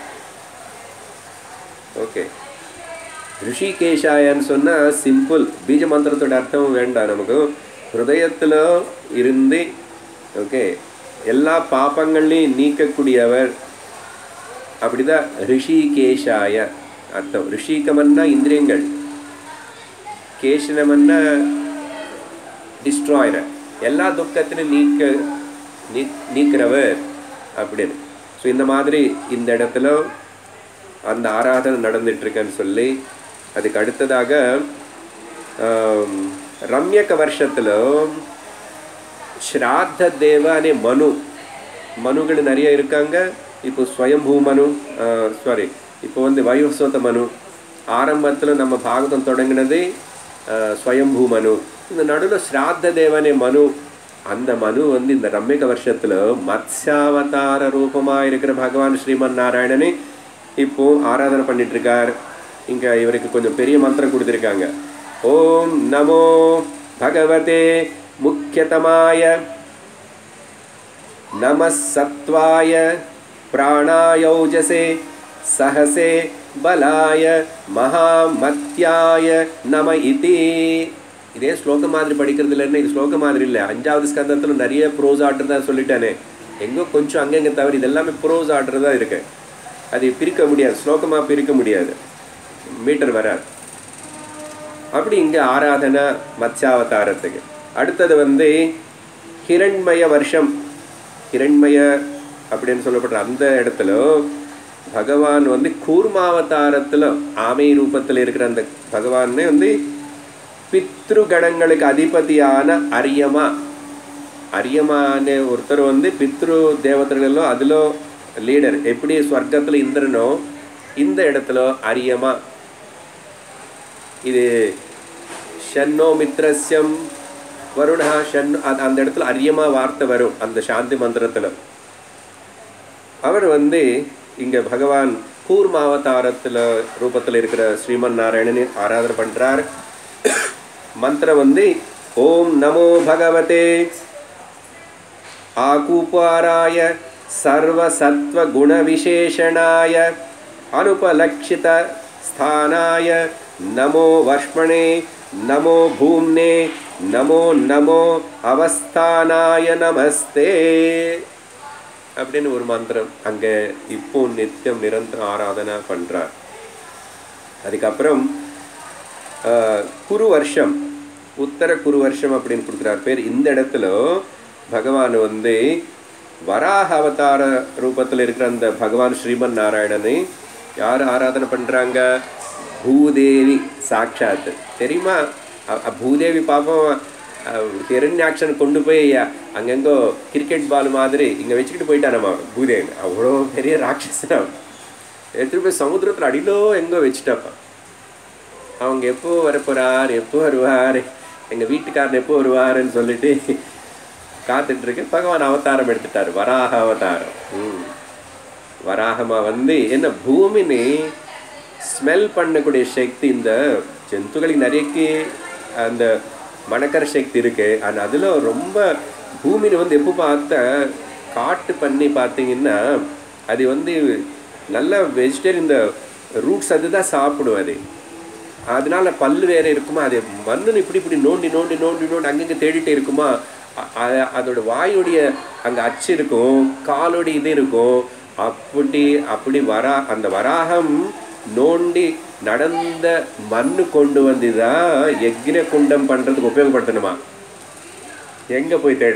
ஓகே ரிஷிகேஷாயன்னு சொன்னால் சிம்பிள் பீஜ மந்திரத்தோட அர்த்தம் வேண்டாம் நமக்கு ஹிருதயத்தில் இருந்து ஓகே எல்லா பாப்பங்களையும் நீக்கக்கூடியவர் அப்படிதான் ரிஷிகேஷாய அர்த்தம் ரிஷிகமன்னா இந்திரியங்கள் கேஷனமன்னா டிஸ்ட்ராயர் எல்லா துக்கத்திலும் நீக்க நீ நீக்கிறவர் அப்படின்னு ஸோ இந்த மாதிரி இந்த இடத்துல அந்த ஆராதனை நடந்துட்டு இருக்குன்னு சொல்லி அதுக்கு அடுத்ததாக ஆம், ரம்யக வருஷத்தில் ஸ்ராத்த தேவ அనే மனு மனுகள் நிறைய இருக்காங்க இப்போ ஸ்வயம்பூ மனு சாரி இப்போ வந்து வயோசோத மனு ஆரம்பத்தில் நம்ம பாகவதம் தொடங்கினது ஆஹ், ஸ்வயம்பூ மனு இந்த நடுவில் ஸ்ராத்த தேவனே மனு அந்த மனு வந்து இந்த ரம்யக வருஷத்தில் மத்ஸ்யாவதார ரூபமாக இருக்கிற பகவான் ஸ்ரீமன் நாராயணனை இப்போ ஆராதனை பண்ணிட்டு இருக்கார் இங்க இவருக்கு கொஞ்சம் பெரிய மந்திரம் கொடுத்துருக்காங்க ஓம் நமோ பகவதே முக்கியதமாய நம சத்வாய பிராணாயௌஜசே சஹசே பலாய மகாமத்யாய நம இதி இதே ஸ்லோகம் மாதிரி படிக்கிறது இல்லைன்னு இது ஸ்லோகம் மாதிரி இல்லை அஞ்சாவது ஸ்கந்தத்தில் நிறைய ப்ரோஸ் ஆர்டர் தான் சொல்லிட்டானே எங்கோ கொஞ்சம் அங்கங்க தவிர இது எல்லாமே ப்ரோஸ் ஆர்டர் தான் இருக்கு அது பிரிக்க முடியாது ஸ்லோகமாக பிரிக்க முடியாது மீட்டர் வராது அப்படி இங்கே ஆராதனை மத்ஸ்யாவதாரத்துக்கு அடுத்தது வந்து ஹிரண்மய வருஷம் ஹிரண்மய அப்படின்னு சொல்லப்படுற அந்த இடத்துல பகவான் வந்து கூர்மாவதாரத்தில் ஆமை ரூபத்தில் இருக்கிற அந்த பகவானே வந்து பித்ருகணங்களுக்கு அதிபதியான அரியமா அரியமான ஒருத்தர் வந்து பித்ரு தேவதைகளோ அதில் லீடர் எப்படி ஸ்வர்க்கத்தில் இந்திரனோ இந்த இடத்துல அரியமா இது ஷன்னோ மித்ரஸ்யம் வருணா ஷன் அது- அந்த இடத்துல அரியமா வார்த்தை வரும் அந்த சாந்தி மந்திரத்தில் அவர் வந்து இங்கே பகவான் கூர்மாவதாரத்தில் ரூபத்தில் இருக்கிற ஸ்ரீமன் நாராயணனை ஆராதனை பண்ணுறார் மந்திரம் வந்து ஓம் நமோ பகவதே आकूपाराय सर्वसत्त्वगुणविशेषणाय अनुपलक्षितस्थानाय नमो वर्ष्मणे नमो भूम्ने नमो नमो அவஸ்தானாய நமஸ்தே அப்படின்னு ஒரு மந்திரம் அங்கே இப்போ நித்தியம் நிரந்தரம் ஆராதனை பண்ணுறார் அதுக்கப்புறம் ஆஹ், குரு வருஷம் உத்தர குரு வருஷம் அப்படின்னு கொடுக்குறார் பேர் இந்த இடத்துல பகவான் வந்து வராக அவதார ரூபத்தில் இருக்கிற அந்த பகவான் ஸ்ரீமன் நாராயணனை யார் ஆராதனை பண்ணுறாங்க பூதேவி சாட்சாத் தெரியுமா அ- அ- பூதேவி பாப்போம் ஹிரண்யாக்ஷன் கொண்டு போய் அங்கெங்கோ கிரிக்கெட் பால் மாதிரி இங்கே வச்சுக்கிட்டு போயிட்டானம்மா பூதேவி அவ்வளோ பெரிய ராட்சசன் அவன். எடுத்துட்டு போய் சமுத்திரத்தில் அடியிலோ எங்கோ வச்சுட்டாப்பா அவங்க எப்போ வரப்போறார் எப்போ வருவார் எங்கள் வீட்டுக்காரன் எப்போ வருவாருன்னு சொல்லிட்டு காத்துட்டு இருக்கு பகவான் அவதாரம் எடுத்துட்டார் வராக அவதாரம் ம் வராகமாக வந்து என்ன பூமின்னு ஸ்மெல் பண்ணக்கூடிய சக்தி இந்த ஜந்துக்களுக்கு நிறையக்கு அந்த மணக்கிற சக்தி இருக்கு ஆனால் அதில் ரொம்ப பூமியில் வந்து எப்போ பார்த்த காட்டு பண்ணி பார்த்தீங்கன்னா அது வந்து நல்ல வெஜிடேரியன் இந்த ரூட்ஸ் அதுதான் சாப்பிடும் அது அதனால பல்லு வேற இருக்குமா அது மண்ணுன்னு இப்படி இப்படி நோண்டி நோண்டி நோண்டி நோண்டி அங்கங்கே தேடிட்டே இருக்குமா அ- அ- அதோட வாயுடைய அங்கே அச்சு இருக்கும் காலோடைய இது இருக்கும் அப்படி அப்படி வரா அந்த வராகம் நோண்டி நடந்த மண்ணு கொண்டு வந்து தான் யக்ஞ குண்டம் பண்ணுறதுக்கு உபயோகப்படுத்தணுமா எங்கே போய் தேட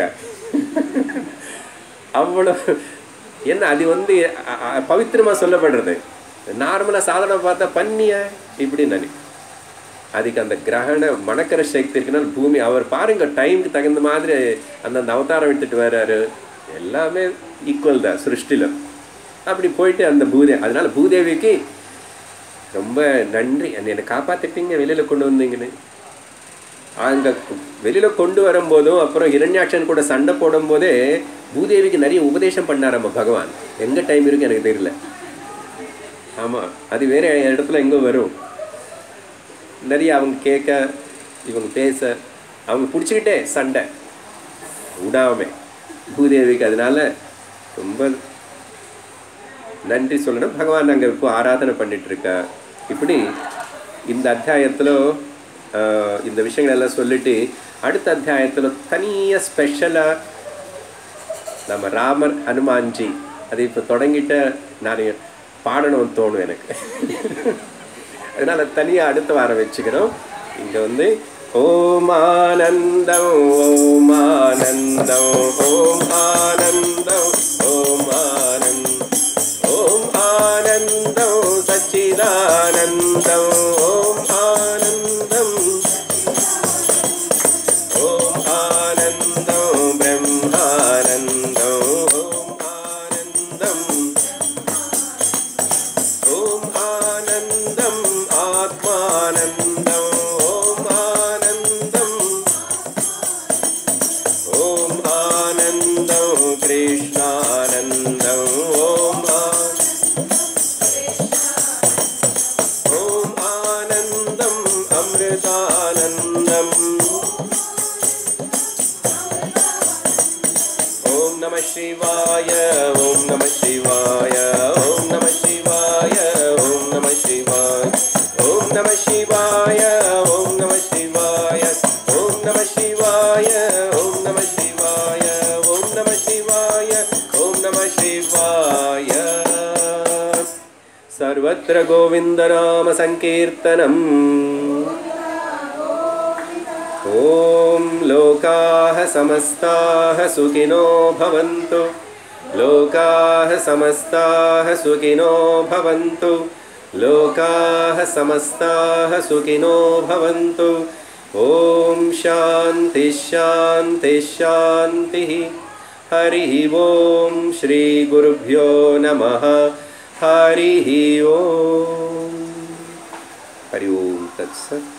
அவ்வளோ என்ன அது வந்து அ- அ- பவித்திரமா சொல்லப்படுறது நார்மலாக சாதாரண பார்த்தா பண்ணிய இப்படி நினை அதுக்கு அந்த கிரகண மணக்கிற சக்தி இருக்குன்னா பூமி அவர் பாருங்க டைமுக்கு தகுந்த மாதிரி அந்தந்த அவதாரம் எடுத்துட்டு வர்றாரு எல்லாமே ஈக்குவல் தான் சிருஷ்டில அப்படி போயிட்டு அந்த பூதே அதனால பூதேவிக்கு ரொம்ப நன்றி என்னை என்னை காப்பாத்திட்டீங்க வெளியில கொண்டு வந்தீங்கன்னு அங்க வெளியில கொண்டு வரும்போதும் அப்புறம் இரண்யாட்சன் கூட சண்டை போடும்போதே பூதேவிக்கு நிறைய உபதேசம் பண்ணார் நம்ம பகவான் எங்க டைம் இருக்கு எனக்கு தெரியல ஆமா அது வேற இடத்துல எங்கோ வரும் நிறைய அவங்க கேட்க இவங்க பேச அவங்க பிடிச்சிக்கிட்டே சண்டை விடாம பூதேவிக்கு அதனால ரொம்ப நன்றி சொல்லணும் பகவான் அங்கே இப்போ ஆராதனை பண்ணிட்டு இருக்கா இப்படி இந்த அத்தியாயத்தில் இந்த விஷயங்கள் எல்லாம் சொல்லிட்டு அடுத்த அத்தியாயத்தில் தனியாக ஸ்பெஷலாக நம்ம ராமர் ஹனுமான்ஜி அது இப்போ தொடங்கிட்ட நான் பாடணும்னு தோணும் எனக்கு அதனால தனியாக அடுத்த வாரம் வச்சுக்கிறோம் இங்கே வந்து ஓம் ஆனந்தம் ஓம் ஆனந்தம் ஓம் ஆனந்தம் ஓம் ஆனந்தம் ஓம் ஆனந்தம் சச்சிதானந்தம் ஓம் ஆனந்தம் ஓம் ஆனந்தம் பிரம்மானந்தம் ஓம் ஆனந்தம் ஓம் ஆனந்தம் ஆத்மானந்தம் ஓம் ஆனந்தம் ஓம் ஆனந்தம் கிருஷ்ணானந்தம் ஓம் ஆ- ஓம் ஆனந்தம் அமிர்தானந்தம் ஓம் நம சிவாய ஓம் நம சிவாய ஓம் நம சிவாய ஓம் நம சிவாய ஓம் நம சிவாய ஓம் நம சிவாய ஓம் நம சிவாய ஓம் நம சிவாய ஓம் நம சிவாய ஓம் நம சிவாய सर्वत्र गोविन्दनामसङ्कीर्तनम् ॐ लोकाः समस्ताः सुखिनो भवन्तु लोकाः समस्ताः सुखिनो भवन्तु लोकाः समस्ताः सुखिनो भवन्तु ॐ शान्तिः शान्तिः शान्तिः हरिः ॐ श्रीगुरुभ्यो नमः हरिः ॐ हरि ओं तत्सत्